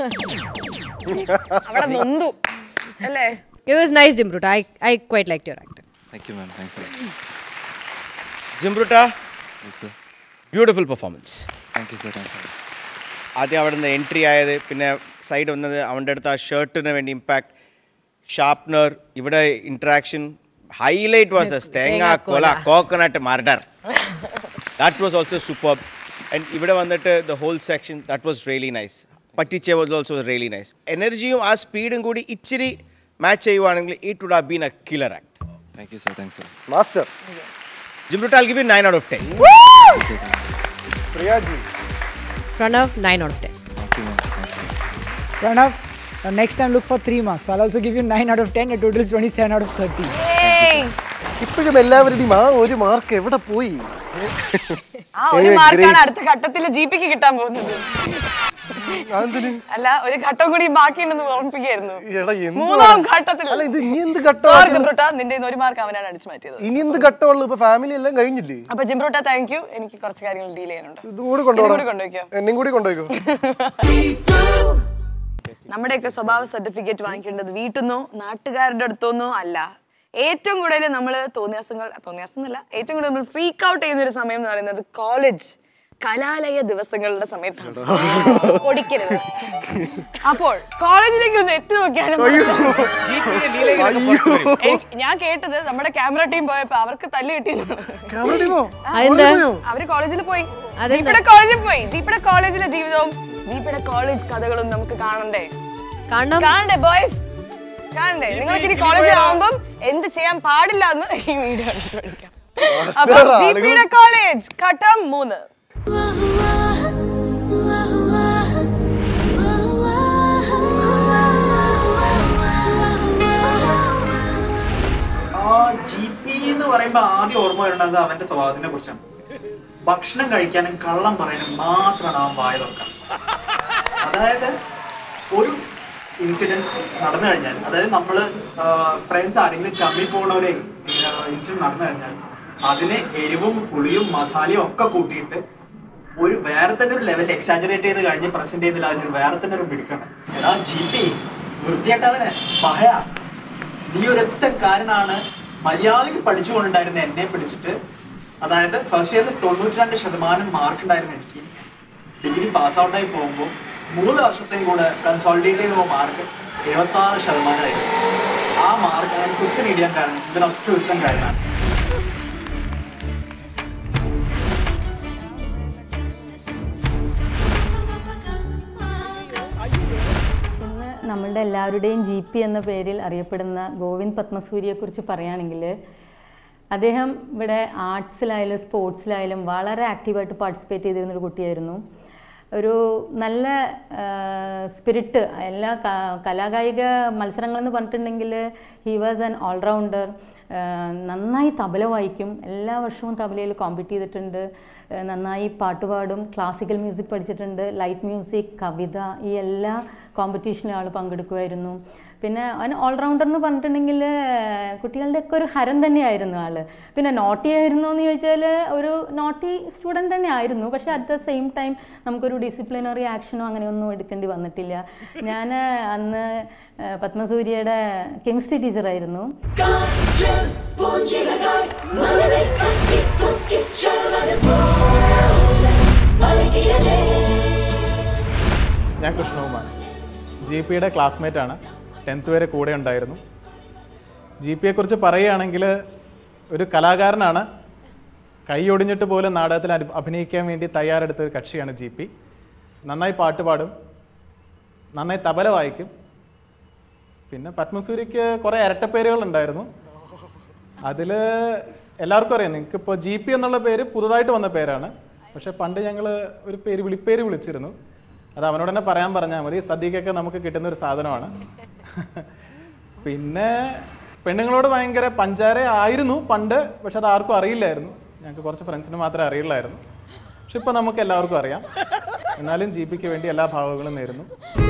അവിടെ നൊന്തു അല്ലേ it was nice Jim I I quite like your act thank you ma'am thanks Jimbrutta yes sir beautiful performance thank you sir thank you ആദ്യം അവിടെ നിന്ന് എൻട്രി ആയത് പിന്നെ സൈഡ് വന്നത് അവൻ്റെ അടുത്ത് ആ ഷർട്ടിന് വേണ്ടി ഇമ്പാക്ട് ഷാർപ്നർ ഇവിടെ ഇൻട്രാക്ഷൻ ഹൈലൈറ്റ് വാസ് തേങ്ങ കൊല coconut murder that was also super and ഇവിടെ വന്നിട്ട് the whole section that was really nice പറ്റിച്ച വാസ് ഓൾസോ റിയലി നൈസ് എനർജിയും ആ സ്പീഡും കൂടി ഇച്ചിരി മാച്ച് ചെയ്യുവാണെങ്കിൽ it would have been a killer act thank you sir thanks sir master Jimbrutta I'll give you 9 out of 10 Priyaji Pranav nine out ten Pranav, uh, next time look for 3 marks. I'll also give you 9 out of 10. Your total is 27 out of 30. ഇപ്പോഴും എല്ലാവരുടെയും ആ ഒരു mark എവിടെ പോയി ആ ഒരു Anyway, മാർക്കാണ് great. അടുത്ത ഘട്ടത്തിൽ ജിപിക്ക് കിട്ടാൻ പോകുന്നത് അല്ല ഒരു ഘട്ടം കൂടി ബാക്കിയുണ്ടെന്ന് ഓർമ്മിപ്പിക്കായിരുന്നു എടാ, എന്തുവാ? മൂന്നാം ഘട്ടത്തിൽ അല്ല, ഇത് ഇനി എന്ത് ഘട്ടം സോറി ആക്കി- ജിംബ്രൂട്ട നിന്റെ കയ്യിന്ന് ഒരു മാർക്ക് അവനാണ് അടിച്ചു മാറ്റിയത് ഇനി എന്ത് ഘട്ടമുള്ളൂ ഇപ്പൊ ഫാമിലി എല്ലാം കഴിഞ്ഞില്ലേ അപ്പൊ ജിംബ്രൂട്ട താങ്ക് യു എനിക്ക് കുറച്ച് കാര്യങ്ങൾ ഡീൽ ചെയ്യാനുണ്ട് ഇതും കൂടി ഇതും കൂടി കൊണ്ടുപോകണം കൊണ്ടുപോയിക്കോ എന്നെയും കൂടി കൊണ്ടുപോയിക്കോ നമ്മുടെയൊക്കെ സ്വഭാവ സർട്ടിഫിക്കറ്റ് വാങ്ങിക്കേണ്ടത് വീട്ടിൽ നിന്നോ നാട്ടുകാരുടെ അടുത്തൊന്നോ അല്ല ഏറ്റവും കൂടുതൽ നമ്മൾ തോന്നിയാസങ്ങൾ തോന്നിയാസം എന്നല്ല ഏറ്റവും കൂടുതൽ നമ്മൾ ഫ്രീക്ക് ഔട്ട് ചെയ്യുന്ന ഒരു സമയം എന്ന് പറയുന്നത് കോളേജ് കലാലയ ദിവസങ്ങളുടെ സമയത്താണ് പൊടിക്കരുത് അപ്പോൾ കോളേജിലേക്ക് ഒന്ന് എത്തി നോക്കിയാലും എനിക്ക് ഞാൻ കേട്ടത് നമ്മുടെ ക്യാമറ ടീം പോയപ്പോ അവർക്ക് തല്ല് കിട്ടിയെന്നാണ് അതെന്താ? അവര് കോളേജിൽ പോയി അതെന്താ? ജീപ്പിയുടെ കോളേജിൽ പോയി ജീപ്പിയുടെ കോളേജിലെ ജീവിതവും ജീപ്പിയുടെ കോളേജ് കഥകളും നമുക്ക് കാണണ്ടേ കാണണം കാണണ്ടേ ബോയ്സ് കാണണ്ടേ നിങ്ങൾക്ക് ഇനി കോളേജിൽ ആവുമ്പം എന്ത് ചെയ്യാൻ പാടില്ല എന്ന് ഈ വീഡിയോ കണ്ടിട്ട് പഠിക്കാം അപ്പൊ ജിപിയുടെ കോളേജ് ഘട്ടം മൂന്ന് ആ ജി പി എന്ന് പറയുമ്പോൾ ആദ്യം ഓർമ്മ വരുന്നത് അവന്റെ സ്വഭാവത്തിനെ കുറിച്ചാണ് ഭക്ഷണം കഴിക്കാനും കള്ളം പറയാനും മാത്രമാണ് അവൻ വായ തുറക്കാൻ അതായത് ഒരു ഇൻസിഡന്റ് നടന്നു കഴിഞ്ഞാൽ അതായത് നമ്മള് ഫ്രണ്ട്സ് ആരെങ്കിലും ചമ്മി പോണ ഒരു ഇൻസിഡന്റ് നടന്നു കഴിഞ്ഞാൽ അതിനെ എരിവും പുളിയും മസാലയും ഒക്കെ കൂട്ടിയിട്ട് ഒരു വേറെ തന്നെ ഒരു ലെവൽ എക്സാജറേറ്റ് ചെയ്ത് കഴിഞ്ഞ് പ്രസന്റ് ചെയ്യുന്നില്ല അതിന് വേറെ തന്നെ ഒരു പിടിക്കണം എടാ ജി പി വൃത്തിയായിട്ടവനെ പഹയ നീ ഒരൊറ്റ കാരനാണ് മര്യാദയ്ക്ക് പഠിച്ചുകൊണ്ടുണ്ടായിരുന്ന എന്നെ പിടിച്ചിട്ട് അതായത് ഫസ്റ്റ് ഇയറിൽ തൊണ്ണൂറ്റി രണ്ട് ശതമാനം മാർക്ക് ഉണ്ടായിരുന്ന എനിക്ക് ഡിഗ്രി പാസ് ഔട്ടായി പോകുമ്പോൾ മൂന്ന് വർഷത്തെയും കൂടെ കൺസോളിഡേറ്റ് ചെയ്ത് പോകുന്ന മാർക്ക് എഴുപത്തി ആറ് ശതമാനമായിരുന്നു ആ മാർക്ക് ഞാൻ കുത്തി നേടിയാൻ കാരണം ഇതിനൊക്കെ ഒരുത്തൻ കാരണമാണ് ഇന്ന് നമ്മളുടെ എല്ലാവരുടെയും ജി പി എന്ന പേരിൽ അറിയപ്പെടുന്ന ഗോവിന്ദ് പത്മസൂരിയെക്കുറിച്ച് പറയുകയാണെങ്കിൽ അദ്ദേഹം ഇവിടെ ആർട്സിലായാലും സ്പോർട്സിലായാലും വളരെ ആക്റ്റീവായിട്ട് പാർട്ടിസിപ്പേറ്റ് ചെയ്തിരുന്നൊരു കുട്ടിയായിരുന്നു ഒരു നല്ല സ്പിരിറ്റ് എല്ലാ ക- കലാകായിക മത്സരങ്ങളെന്ന് പറഞ്ഞിട്ടുണ്ടെങ്കിൽ ഹി വാസ് ആൻ ഓൾറൗണ്ടർ നന്നായി തബല വായിക്കും എല്ലാ വർഷവും തബലയിൽ കോമ്പീറ്റ് ചെയ്തിട്ടുണ്ട് ആ, നന്നായി പാട്ട് പാടും ക്ലാസിക്കൽ മ്യൂസിക് പഠിച്ചിട്ടുണ്ട് ലൈറ്റ് മ്യൂസിക് കവിത ഈ എല്ലാ കോമ്പറ്റീഷനും ആൾ പങ്കെടുക്കുമായിരുന്നു പിന്നെ അവൻ ഓൾറൗണ്ടർ എന്ന് പറഞ്ഞിട്ടുണ്ടെങ്കിൽ കുട്ടികളുടെയൊക്കെ ഒരു ഹരം തന്നെയായിരുന്നു ആൾ പിന്നെ നോട്ടി ആയിരുന്നു എന്ന് ചോദിച്ചാൽ ഒരു നോട്ടി സ്റ്റുഡൻറ് തന്നെ ആയിരുന്നു പക്ഷേ അറ്റ് ദ സെയിം ടൈം നമുക്കൊരു ഡിസിപ്ലിനറി ആക്ഷനോ അങ്ങനെയൊന്നും എടുക്കേണ്ടി വന്നിട്ടില്ല ഞാൻ അന്ന് ആ, പത്മസൂര്യയുടെ കെമിസ്ട്രി ടീച്ചറായിരുന്നു ഞാൻ കൃഷ്ണകുമാർ ജി പിയുടെ ക്ലാസ്മേറ്റ് ആണ് ടെൻത്ത് വരെ കൂടെ ഉണ്ടായിരുന്നു ജി പിയെക്കുറിച്ച് പറയുകയാണെങ്കിൽ ഒരു കലാകാരനാണ് കൈ ഒടിഞ്ഞിട്ട് പോലും നാടകത്തിൽ അഭി- അഭിനയിക്കാൻ വേണ്ടി തയ്യാറെടുത്ത ഒരു കക്ഷിയാണ് ജി പി നന്നായി പാട്ട് പാടും നന്നായി തബല വായിക്കും പിന്നെ പത്മസൂര്യക്ക് കുറേ ഇരട്ടപ്പേരുകളുണ്ടായിരുന്നു അതിൽ എല്ലാവർക്കും അറിയാം നിങ്ങൾക്ക് ഇപ്പോൾ ജി പി എന്നുള്ള പേര് പുതുതായിട്ട് വന്ന പേരാണ് പക്ഷേ പണ്ട് ഞങ്ങൾ ഒരു പേര് വിളിപ്പേര് വിളിച്ചിരുന്നു അത് അവനോട് തന്നെ പറയാൻ പറഞ്ഞാൽ മതി സദ്യക്കൊക്കെ നമുക്ക് കിട്ടുന്ന ഒരു സാധനമാണ് പിന്നെ പെണ്ണുങ്ങളോട് ഭയങ്കര പഞ്ചാര ആയിരുന്നു പണ്ട് പക്ഷെ അത് ആർക്കും അറിയില്ലായിരുന്നു ഞങ്ങൾക്ക് കുറച്ച് ഫ്രണ്ട്സിന് മാത്രമേ അറിയില്ലായിരുന്നു പക്ഷെ ഇപ്പോൾ നമുക്ക് എല്ലാവർക്കും അറിയാം എന്നാലും ജി പിക്ക് വേണ്ടി എല്ലാ ഭാവങ്ങളും നേരുന്നു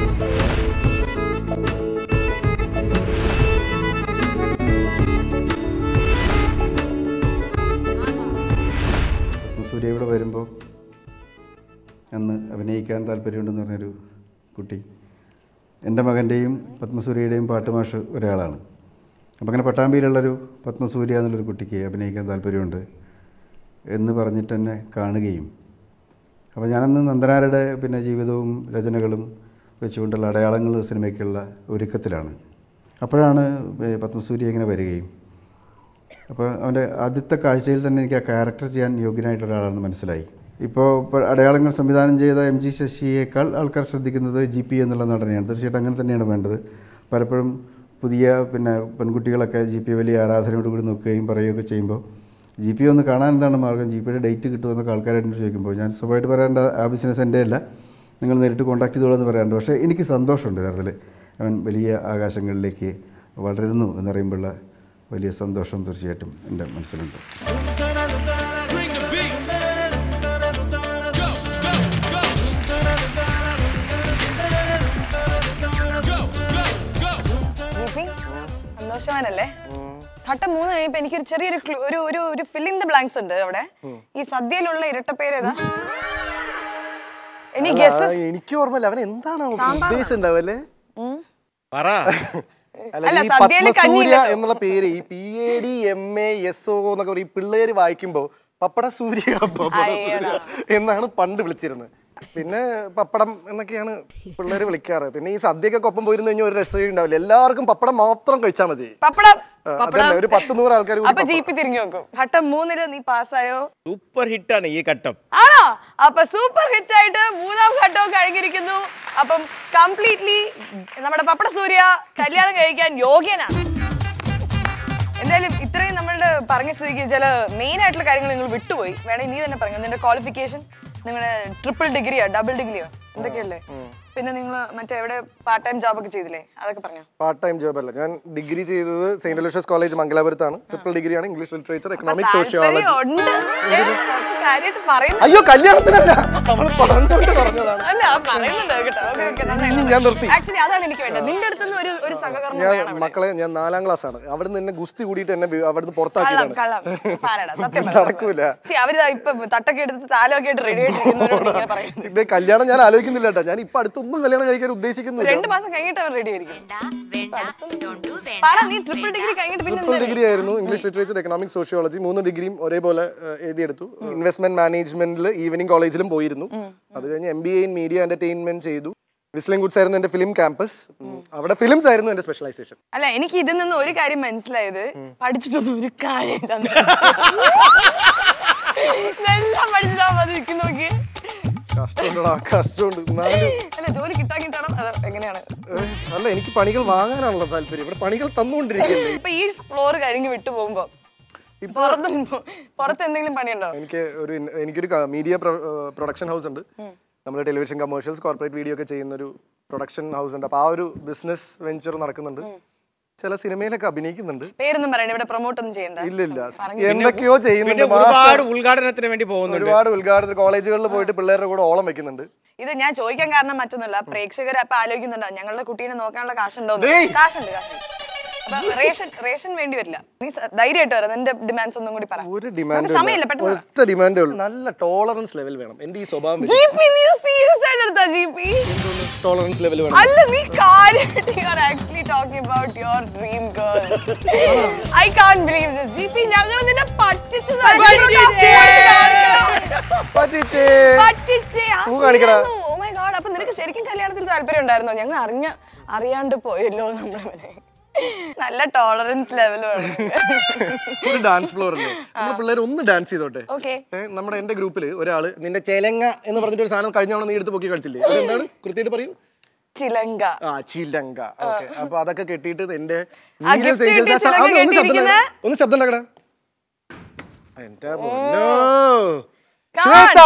സൂര്യ ഇവിടെ വരുമ്പോൾ അന്ന് അഭിനയിക്കാൻ താല്പര്യമുണ്ടെന്ന് പറഞ്ഞൊരു കുട്ടി എൻ്റെ മകൻ്റെയും പത്മസൂര്യയുടെയും പാട്ടുമാഷ് ഒരാളാണ് അപ്പം അങ്ങനെ പട്ടാമ്പിയിലുള്ളൊരു പത്മസൂര്യ എന്നുള്ളൊരു കുട്ടിക്ക് അഭിനയിക്കാൻ താല്പര്യമുണ്ട് എന്ന് പറഞ്ഞിട്ട് എന്നെ കാണുകയും അപ്പോൾ ഞാനന്ന് നന്ദനാരുടെ പിന്നെ ജീവിതവും രചനകളും വെച്ചുകൊണ്ടുള്ള അടയാളങ്ങൾ സിനിമയ്ക്കുള്ള ഒരുക്കത്തിലാണ് അപ്പോഴാണ് ഏ, പത്മസൂര്യ ഇങ്ങനെ വരികയും അപ്പോൾ അവൻ്റെ ആദ്യത്തെ കാഴ്ചയിൽ തന്നെ എനിക്ക് ആ ക്യാരക്ടർ ചെയ്യാൻ യോഗ്യനായിട്ടുള്ള ഒരാളാണെന്ന് മനസ്സിലായി ഇപ്പോൾ ഇപ്പോൾ അടയാളങ്ങൾ സംവിധാനം ചെയ്ത എം ജി ശശിയേക്കാൾ ആൾക്കാർ ശ്രദ്ധിക്കുന്നത് ജി പി എന്നുള്ള നടനെയാണ് തീർച്ചയായിട്ടും അങ്ങനെ തന്നെയാണ് വേണ്ടത് പലപ്പോഴും പുതിയ പിന്നെ പെൺകുട്ടികളൊക്കെ ജി പി വലിയ ആരാധനയോട് കൂടി നോക്കുകയും പറയുകയൊക്കെ ചെയ്യുമ്പോൾ ജി പി ഒന്ന് കാണാൻ എന്താണ് മാർഗം ജി പിയുടെ ഡേറ്റ് കിട്ടുമെന്നൊക്കെ ആൾക്കാരായിട്ട് ചോദിക്കുമ്പോൾ ഞാൻ സ്വഭാവമായിട്ട് പറയേണ്ട ആ ബിസിനസ് എൻ്റെ അല്ല നിങ്ങൾ നേരിട്ട് കോൺടാക്ട് ചെയ്തോളൂ എന്ന് പറയാറുണ്ട് പക്ഷേ എനിക്ക് സന്തോഷമുണ്ട് യഥാർത്ഥത്തിൽ അവൻ വലിയ ആകാശങ്ങളിലേക്ക് വളരുന്നു എന്നറിയുമ്പോഴുള്ള വലിയ സന്തോഷം തീർച്ചയായിട്ടും എൻ്റെ മനസ്സിലുണ്ട് ജിപി സന്തോഷവാനല്ലേ ഘട്ടം മൂന്ന് കഴിയുമ്പോ എനിക്കൊരു ചെറിയൊരു clue- ഒരു ഒരു ഒരു ഫില്ലിംഗ് ദ ബ്ലാങ്ക്സ് ഉണ്ട് അവിടെ ഈ സദ്യയിലുള്ള ഇരട്ടപ്പേര് ഏതാ എനി അല്ല, ഗസസ് എനിക്ക് ഓർമ്മയില്ല അവൻ എന്താണ് സാമ്പാർ. ഉദ്ദേശിച്ചിട്ടുണ്ടാവും അല്ലേ പറ അല്ല, അല്ല, ഈ സദ്യയില് പത്മസൂര്യ കഞ്ഞിയില്ലല്ലോ. എന്നുള്ള പേര് ഈ P A D M A S O എന്നൊക്കെ പറയും ഈ പിള്ളേര് വായിക്കുമ്പോ പപ്പട സൂര്യ പപ്പട സൂര്യ എന്നാണ് പണ്ട് വിളിച്ചിരുന്നത് പിന്നെ പപ്പടം എന്നൊക്കെയാണ് പിള്ളേര് വിളിക്കാറ് പിന്നെ ഈ സദ്യക്കൊക്കെ ഒപ്പം പോയിരുന്നു കഴിഞ്ഞാൽ ഒരു രസം ഉണ്ടാവില്ല എല്ലാവർക്കും പപ്പടം മാത്രം കഴിച്ചാൽ മതി പപ്പടം ആ, അതന്നെ ഒരു പത്ത് നൂറ് ആൾക്കാർ അപ്പൊ ജിപി തിരിഞ്ഞു നോക്കും ഘട്ടം മൂന്നില് നീ പാസ്സായോ സൂപ്പർ ഹിറ്റാണ് ഈ ഘട്ടം ആണോ അപ്പൊ സൂപ്പർ ഹിറ്റ് ആയിട്ട് മൂന്നാം ഘട്ടവും കഴിഞ്ഞിരിക്കുന്നു അപ്പം കംപ്ലീറ്റ്ലി നമ്മുടെ പപ്പട സൂര്യ കല്യാണം കഴിക്കാൻ യോഗ്യനാണ് എന്തായാലും ഇത്രയും നമ്മളുടെ പറഞ്ഞ സ്ഥിതിക്ക് ചില മെയിൻ ആയിട്ടുള്ള കാര്യങ്ങൾ നിങ്ങൾ വിട്ടുപോയി വേണമെങ്കിൽ നീ തന്നെ പറഞ്ഞു നിന്റെ ക്വാളിഫിക്കേഷൻസ് നിങ്ങളുടെ ട്രിപ്പിൾ ഡിഗ്രിയോ ഡബിൾ ഡിഗ്രിയോ എന്തൊക്കെയല്ലേ പിന്നെ നിങ്ങൾ മറ്റേ എവിടെ പാർട്ട് ടൈം ജോബ് ഒക്കെ ചെയ്തില്ലേ അതൊക്കെ പറഞ്ഞു പാർട്ട് ടൈം ജോബ് അല്ല ഞാൻ ഡിഗ്രി ചെയ്തത് സെയിന്റ് അലോഷ്യസ് കോളേജ് മംഗലാപുരത്താണ് ട്രിപ്പിൾ ഡിഗ്രിയാണ് ഇംഗ്ലീഷ് ലിറ്ററേച്ചർ എക്കണോമിക് സോഷ്യോളജി ഉണ്ട് ഏ, കാര്യമായിട്ട് പറയുന്നു അയ്യോ കല്യാണത്തിനല്ല അവൾ പറഞ്ഞോണ്ട് പറഞ്ഞതാണ് അല്ല പറയുന്നുണ്ട് കേട്ടോ ഓക്കെ ഓക്കെ ഇനി ഞാൻ നിർത്തി. ആക്ച്വലി അതാണ് എനിക്ക് വേണ്ടത് നിന്റെ അടുത്തുനിന്ന് ഒരു ഒരു സഹകരണം ഞാൻ വേണം മക്കളെ ഞാൻ നാലാം ക്ലാസ് ആണ് അവിടുന്ന് എന്നെ ഗുസ്തി കൂടിയിട്ട് എന്നെ വി- അവിടുന്ന് കള്ളം പുറത്താക്കിയതാണ് കള്ളം പാരടാ സത്യം പറ, നടക്കൂല ശരി അവര് ദാ ഇപ്പൊ തട്ടൊക്കെ എടുത്ത് താലമൊക്കെ ആയിട്ട് റെഡി ആയിട്ടിരിക്കുന്നവരോട് ഇങ്ങനെ പറയുന്നത് ഇത് കല്യാണം ഞാൻ ആലോചിക്കുന്നില്ല കേട്ടോ ഞാൻ ഇപ്പൊ അടുത്തൊന്നും കല്യാണം കഴിക്കാൻ ഉദ്ദേശിക്കുന്നില്ല രണ്ടു മാസം കഴിഞ്ഞിട്ട് അവർ റെഡി ആയിരിക്കും പറ നീ ട്രിപ്പിൾ ഡിഗ്രി കഴിഞ്ഞിട്ട് പിന്നെ ട്രിപ്പിൾ എന്താ ഡിഗ്രി ആയിരുന്നു ഇംഗ്ലീഷ് ലിറ്ററേച്ചർ എക്കണോമിക് സോഷ്യോളജി മൂന്ന് ഡിഗ്രിയും ഒരേപോലെ ഏഹ്, എഴുതിയെടുത്തു ഇൻവെസ്റ്റ്മെന്റ് മാനേജ്മെന്റിൽ ഈവനിങ് കോളേജിലും പോയിരുന്നു അത് കഴിഞ്ഞ് M B A in media entertainment ചെയ്തു വിസ്ലിംഗ് ഗുഡ്സ് ആയിരുന്നു എന്റെ ഫിലിം ക്യാമ്പസ് അവിടെ ഫിലിംസ് ആയിരുന്നു എന്റെ സ്പെഷ്യലൈസേഷൻ അല്ല എനിക്ക് ഇതിൽ നിന്ന് ഒരു കാര്യം മനസ്സിലായത് പഠിച്ചിട്ടൊന്നും ഒരു കാര്യം ഇതെല്ലാം പഠിച്ചിട്ടാ മതി നിൽക്കുന്ന നോക്കി കഷ്ടമുണ്ടടാ കഷ്ടമുണ്ട് എന്നാലും അല്ല ജോലി കിട്ടാക്കിട്ടാണോ അതോ എങ്ങനെയാണ് ഏഹ്, അല്ല എനിക്ക് പണികൾ വാങ്ങാനാണല്ലോ താല്പര്യം ഇവിടെ പണികൾ തന്നുകൊണ്ടിരിക്കുകയല്ലേ ഇപ്പൊ ഈ ഫ്ലോർ കഴിഞ്ഞ് വിട്ടു പോകുമ്പോ പുറത്ത് പുറത്ത് എന്തെങ്കിലും പണിയുണ്ടോ എനിക്ക് ഒരു ഇൻ- എനിക്കൊരു മീഡിയ പ്രൊഡക്ഷൻ ഹൗസ് ഉണ്ട് നമ്മൾ ടെലിവിഷൻ കമേഴ്ഷ്യൽസ് കോർപ്പറേറ്റ് വീഡിയോ ഒക്കെ ചെയ്യുന്ന ഒരു പ്രൊഡക്ഷൻ ഹൗസ് ഉണ്ട് അപ്പോൾ ആ ഒരു ബിസിനസ് വെഞ്ചർ നടക്കുന്നുണ്ട് ചില സിനിമയിലൊക്കെ അഭിനയിക്കുന്നുണ്ട് പേരൊന്നും പറയണ്ട ഇവിടെ പ്രൊമോട്ട് ഒന്നും ചെയ്യണ്ട ഇല്ല ഇല്ല പറഞ്ഞു. എന്തൊക്കെയോ ചെയ്യുന്നുണ്ട് പിന്നെ ഒരുപാട് master. ഉദ്ഘാടനത്തിന് വേണ്ടി പോകുന്നുണ്ട് ഒരുപാട് ഉദ്ഘാടനത്തിൽ കോളേജുകളിൽ പോയിട്ട് പിള്ളേരുടെ കൂടെ ഓളം വെക്കുന്നുണ്ട് ഇത് ഞാൻ ചോദിക്കാൻ കാരണം മറ്റൊന്നുമല്ല പ്രേക്ഷകർ അപ്പൊ ആലോചിക്കുന്നുണ്ടോ ഞങ്ങളുടെ കുട്ടീനെ നോക്കാനുള്ള കാശുണ്ടോ ഡേയ്! കാശുണ്ട് കാശുണ്ട് അപ്പൊ റേഷൻ റേഷൻ വേണ്ടി വരില്ല നീ സ- ധൈര്യമായിട്ട് വരാം നിന്റെ ഡിമാൻഡ്സ് ഒന്നും കൂടി പറ ഒരു നമുക്ക് ഡിമാൻഡ് സമയമില്ല പെട്ടെന്ന് പറ. ഒറ്റ ഡിമാൻഡേ ഉള്ളൂ നല്ല ടോളറൻസ് ലെവൽ വേണം എന്റെ ഈ സ്വഭാവം GP നീ സീരിയസ് ആയിട്ട് എടുത്താ ജി ടോളറൻസ് ലെവൽ വേണം അല്ല നീ കാര്യമായിട്ട് you are actually talking about your dream girl I can't believe this G P ഞങ്ങൾ നിന്നെ പറ്റിച്ചു പറ്റിച്ചേ പറ്റിച്ചേ പൂ കാണിക്കടാ. ഓ മൈ ഗോഡ് അപ്പൊ നിനക്ക് ശരിക്കും കല്യാണത്തിൽ താല്പര്യം ഉണ്ടായിരുന്നോ ഞങ്ങൾ അറിഞ്ഞ അറിയാണ്ട് പോയല്ലോ നമ്മളെ നല്ല ടോളറൻസ് ലെവൽ വേണം ഒരു ഡാൻസ് ഫ്ലോർ അല്ലേ നമ്മുടെ പിള്ളേർ ഒന്ന് ഡാൻസ് ചെയ്തോട്ടെ ഓക്കെ ഏ, നമ്മുടെ എന്റെ ഗ്രൂപ്പിൽ ഒരാള് നിന്റെ ചെലങ്ങ എന്ന് പറഞ്ഞിട്ട് ഒരു സാധനം കഴിഞ്ഞ തവണ നീ എടുത്ത് പൊക്കി കളിച്ചില്ലേ അതെന്താണ് കൃത്യമായിട്ട് പറയൂ ചിലങ്ക ആ ചിലങ്ക ഓക്കെ അപ്പൊ അതൊക്കെ കെട്ടിയിട്ട് എന്റെ ആ Needles gift Angels കിട്ടിയ ആ, ചിലങ്ക അത് ഒന്ന് ശബ്ദം കെട്ടിയിരിക്കുന്നെ? ഉണ്ടാക്കടാ. ഒന്ന് ശബ്ദം ഉണ്ടാക്കടാ എന്റെ പൊന്നോ Come ശ്വേത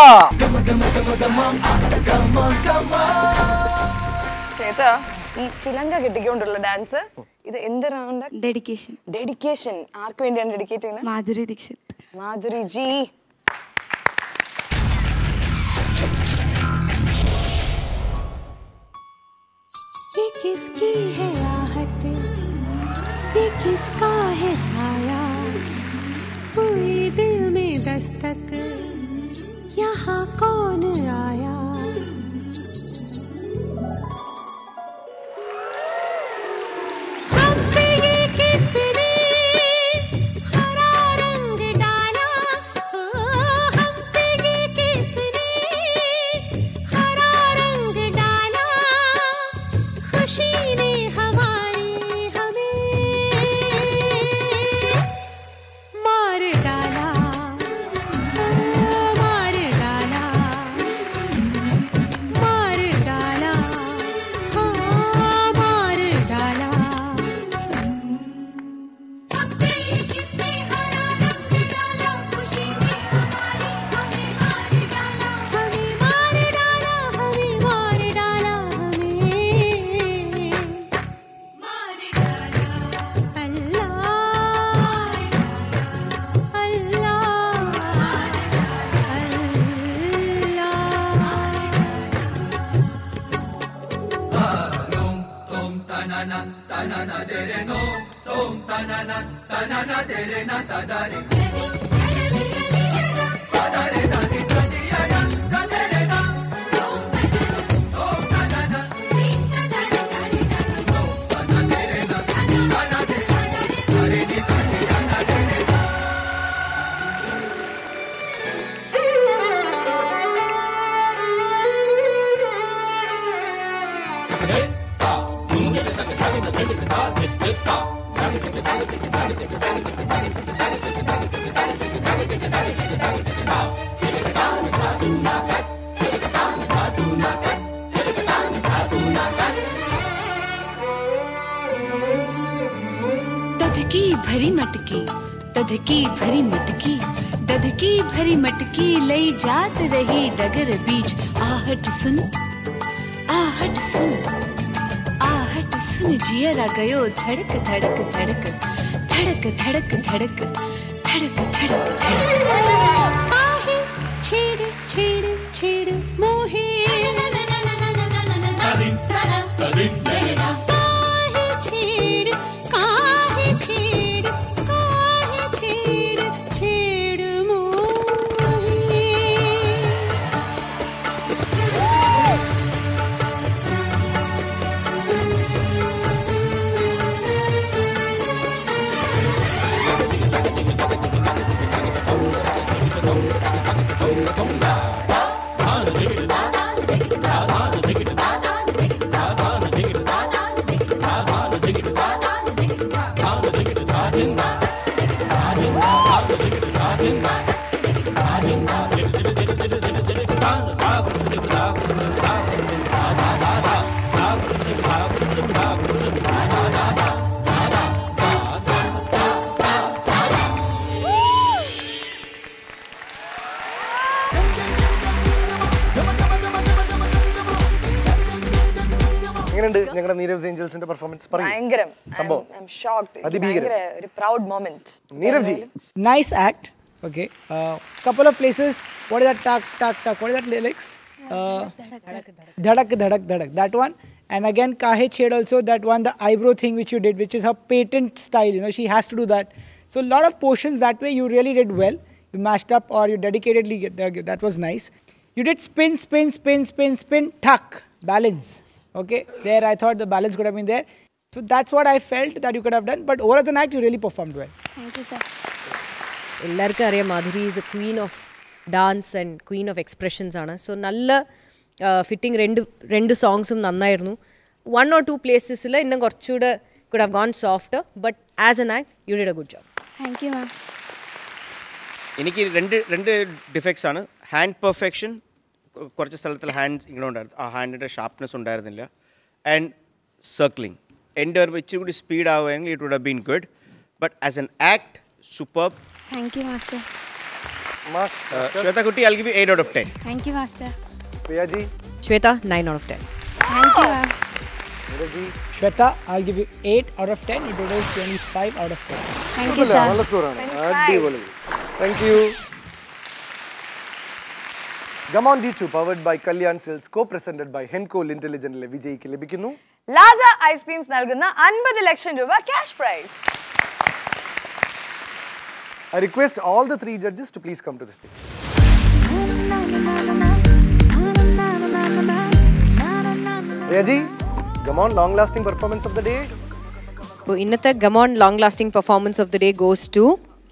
ശ്വേത ഈ ചിലങ്ക കെട്ടിക്കൊണ്ടുള്ള ഡാൻസ് ഇത് എന്തിനാണ് ഡെഡിക്കേഷൻ ഡെഡിക്കേഷൻ ആർക്ക് വേണ്ടിയാണ് ഡെഡിക്കേറ്റ് ചെയ്യുന്നത് മാധുരി ദീക്ഷിത് മാധുരി ജി ये किसकी है आहट ये किसका है साया हुई दिल में दस्तक यहाँ कौन आया हम पे ये किसने हरा रंग डाला ओ, हम पे ये किसने हरा रंग डाला खुशी ने हमारी हमें मार डाला मार डाला मार डाला हाँ, मार डाला किसने हरा रंग डाला खुशी ने हमारी हमें मार डाला हमें मार डाला हमें मार डाला हमें मार डाला अल्लाह दधकी भरी मटकी दधकी भरी मटकी दधकी भरी मटकी लई जात रही डगर बीच आहट सुन आहट सुन आहट सुन जियरा गयो धड़क धड़क धड़क धड़क धड़क धड़क धड़क धड़क धड़क काहे छेड़ छेड़ छेड़ मोहे काहे छेड़ काहे छेड़ काहे छेड़ छेड़ मोहे എങ്ങനെയുണ്ട് ഞങ്ങളുടെ നീരവ് ഏഞ്ചൽസിന്റെ പെർഫോമൻസ് പറയും ഭയങ്കരം സംഭവം ഷോക്ഡ് അതിഭീകരം. ഭയങ്കര ഒരു proud moment Neerav ji nice act. Okay. Uh, couple of places. What is that? Tak tak tak. What is that lyrics? Uh, dhadak dhadak dhadak. That one. And again, Kahe Ched also that one, the eyebrow thing which you did, which is her patent style. You know, she has to do that. So a lot of portions that way you really did well. You mashed up or you dedicatedly get uh, that was nice. You did spin, spin, spin, spin, spin, tuck, balance. Okay. There I thought the balance could have been there. So that's what I felt that you could have done. But over as an act, you really performed well. Thank you, sir. എല്ലാവർക്കും അറിയാം Madhuri is a queen of dance and queen of expressions ആണ് so നല്ല fitting രണ്ട് രണ്ട് സോങ്സും നന്നായിരുന്നു one or to പ്ലേസസിൽ ഇന്നും കുറച്ചുകൂടെ could have gone soft but as an act you did a good job Thank you, ma'am. എനിക്ക് രണ്ട് രണ്ട് ഡിഫക്ട്സ് ആണ് ഹാൻഡ് പെർഫെക്ഷൻ കുറച്ച് സ്ഥലത്തിൽ ഹാൻഡ് ഇങ്ങനെ ഉണ്ടായിരുന്നു ആ ഹാൻഡിൻ്റെ ഷാർപ്നെസ് ഉണ്ടായിരുന്നില്ല ആൻഡ് സർക്ലിംഗ് എൻ്റെ ഒരു ഇച്ചിരി കൂടി സ്പീഡ് ആവുമെങ്കിൽ it would have been good but as an act super Thank you, master. Shweta കുട്ടി I give eight out of ten Thank you, master. Priyaji Shweta nine out of ten Thank you, ma'am. Neerav Shweta, I'll give you 8 out of 10. You did is 25 out of 10. Thank കുഴപ്പമില്ല, നല്ല സ്കോറാണ് അടിപൊളി thank you Gamon D two powered by Kalyan Silks co presented by Henkel ഇന്റലിജന്റിലെ വിജയിക്ക് ലഭിക്കുന്നു Lazza ice creams നൽകുന്ന അൻപത് ലക്ഷം രൂപ cash prize I request all the three judges to please come to the stage Raji Gamon long lasting performance of the day അപ്പോൾ ഇന്നത്തെ Gamon long lasting performance of the day goes to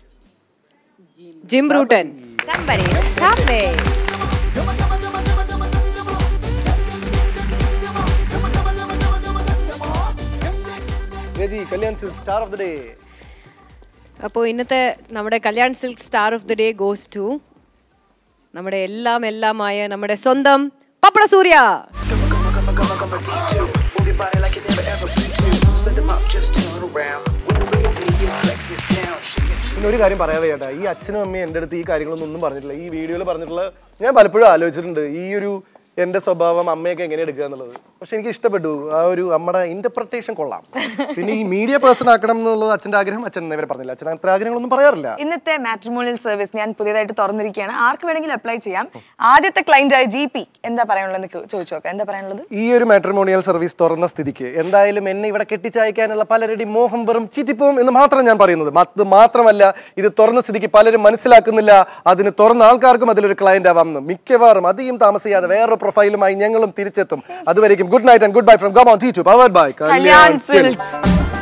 Jimbruttan Somebody stop it. Raji Kalyan Silks star of the day അപ്പോൾ ഇന്നത്തെ നമ്മുടെ Kalyan Silk star of the day goes to നമ്മുടെ എല്ലാം എല്ലാമായ നമ്മുടെ സ്വന്തം പപ്പട സൂര്യ പിന്നെ ഒരു കാര്യം പറയാതെ ചേട്ടാ ഈ അച്ഛനും അമ്മയും എൻ്റെ അടുത്ത് ഈ കാര്യങ്ങളൊന്നും ഒന്നും പറഞ്ഞിട്ടില്ല ഈ വീഡിയോയിൽ പറഞ്ഞിട്ടുള്ള ഞാൻ പലപ്പോഴും ആലോചിച്ചിട്ടുണ്ട് ഈ ഒരു എൻ്റെ സ്വഭാവം അമ്മയൊക്കെ എങ്ങനെ എടുക്കുക എന്നുള്ളത് പക്ഷെ എനിക്ക് ഇഷ്ടപ്പെട്ടു ആ ഒരു അമ്മയുടെ ഇന്റർപ്രിട്ടേഷൻ കൊള്ളാം പിന്നെ ഈ മീഡിയ പേഴ്സൺ ആക്കണം എന്നുള്ളത് അച്ഛൻ്റെ ആഗ്രഹം അച്ഛൻ ഇന്നവരെ പറഞ്ഞില്ല അച്ഛൻ അത്ര ആഗ്രഹങ്ങളൊന്നും പറയാറില്ല ഇന്നത്തെ മാട്രിമോണിയൽ സർവീസ് ഞാൻ പുതിയതായിട്ട് തുറന്നിരിക്കുകയാണ് ആർക്ക് വേണമെങ്കിലും അപ്ലൈ ചെയ്യാം ആദ്യത്തെ ക്ലൈന്റ് ആയ ജി പി എന്താ പറയാനുള്ളത് ചോദിച്ചു നോക്കാം എന്താ പറയാനുള്ളത് ഈ ഒരു മാട്രിമോണിയൽ സർവീസ് തുറന്ന സ്ഥിതിക്ക് എന്തായാലും എന്നെ ഇവിടെ കെട്ടിച്ചയക്കാനുള്ള പലരുടെയും മോഹം വെറും ചിറ്റിപ്പോവും എന്ന് മാത്രം ഞാൻ പറയുന്നത് അത് മാത്രമല്ല ഇത് തുറന്ന സ്ഥിതിക്ക് പലരും മനസ്സിലാക്കുന്നില്ല അതിന് തുറന്ന ആൾക്കാർക്കും അതിലൊരു ക്ലയന്റ് ആവാം എന്ന്. മിക്കവാറും അധികം താമസിയാതെ വേറൊരു പ്രൊഫൈലുമായി ഞങ്ങളും തിരിച്ചെത്തും അതുവരേക്കും good night and goodbye from Gamon T two powered by Kalyan silks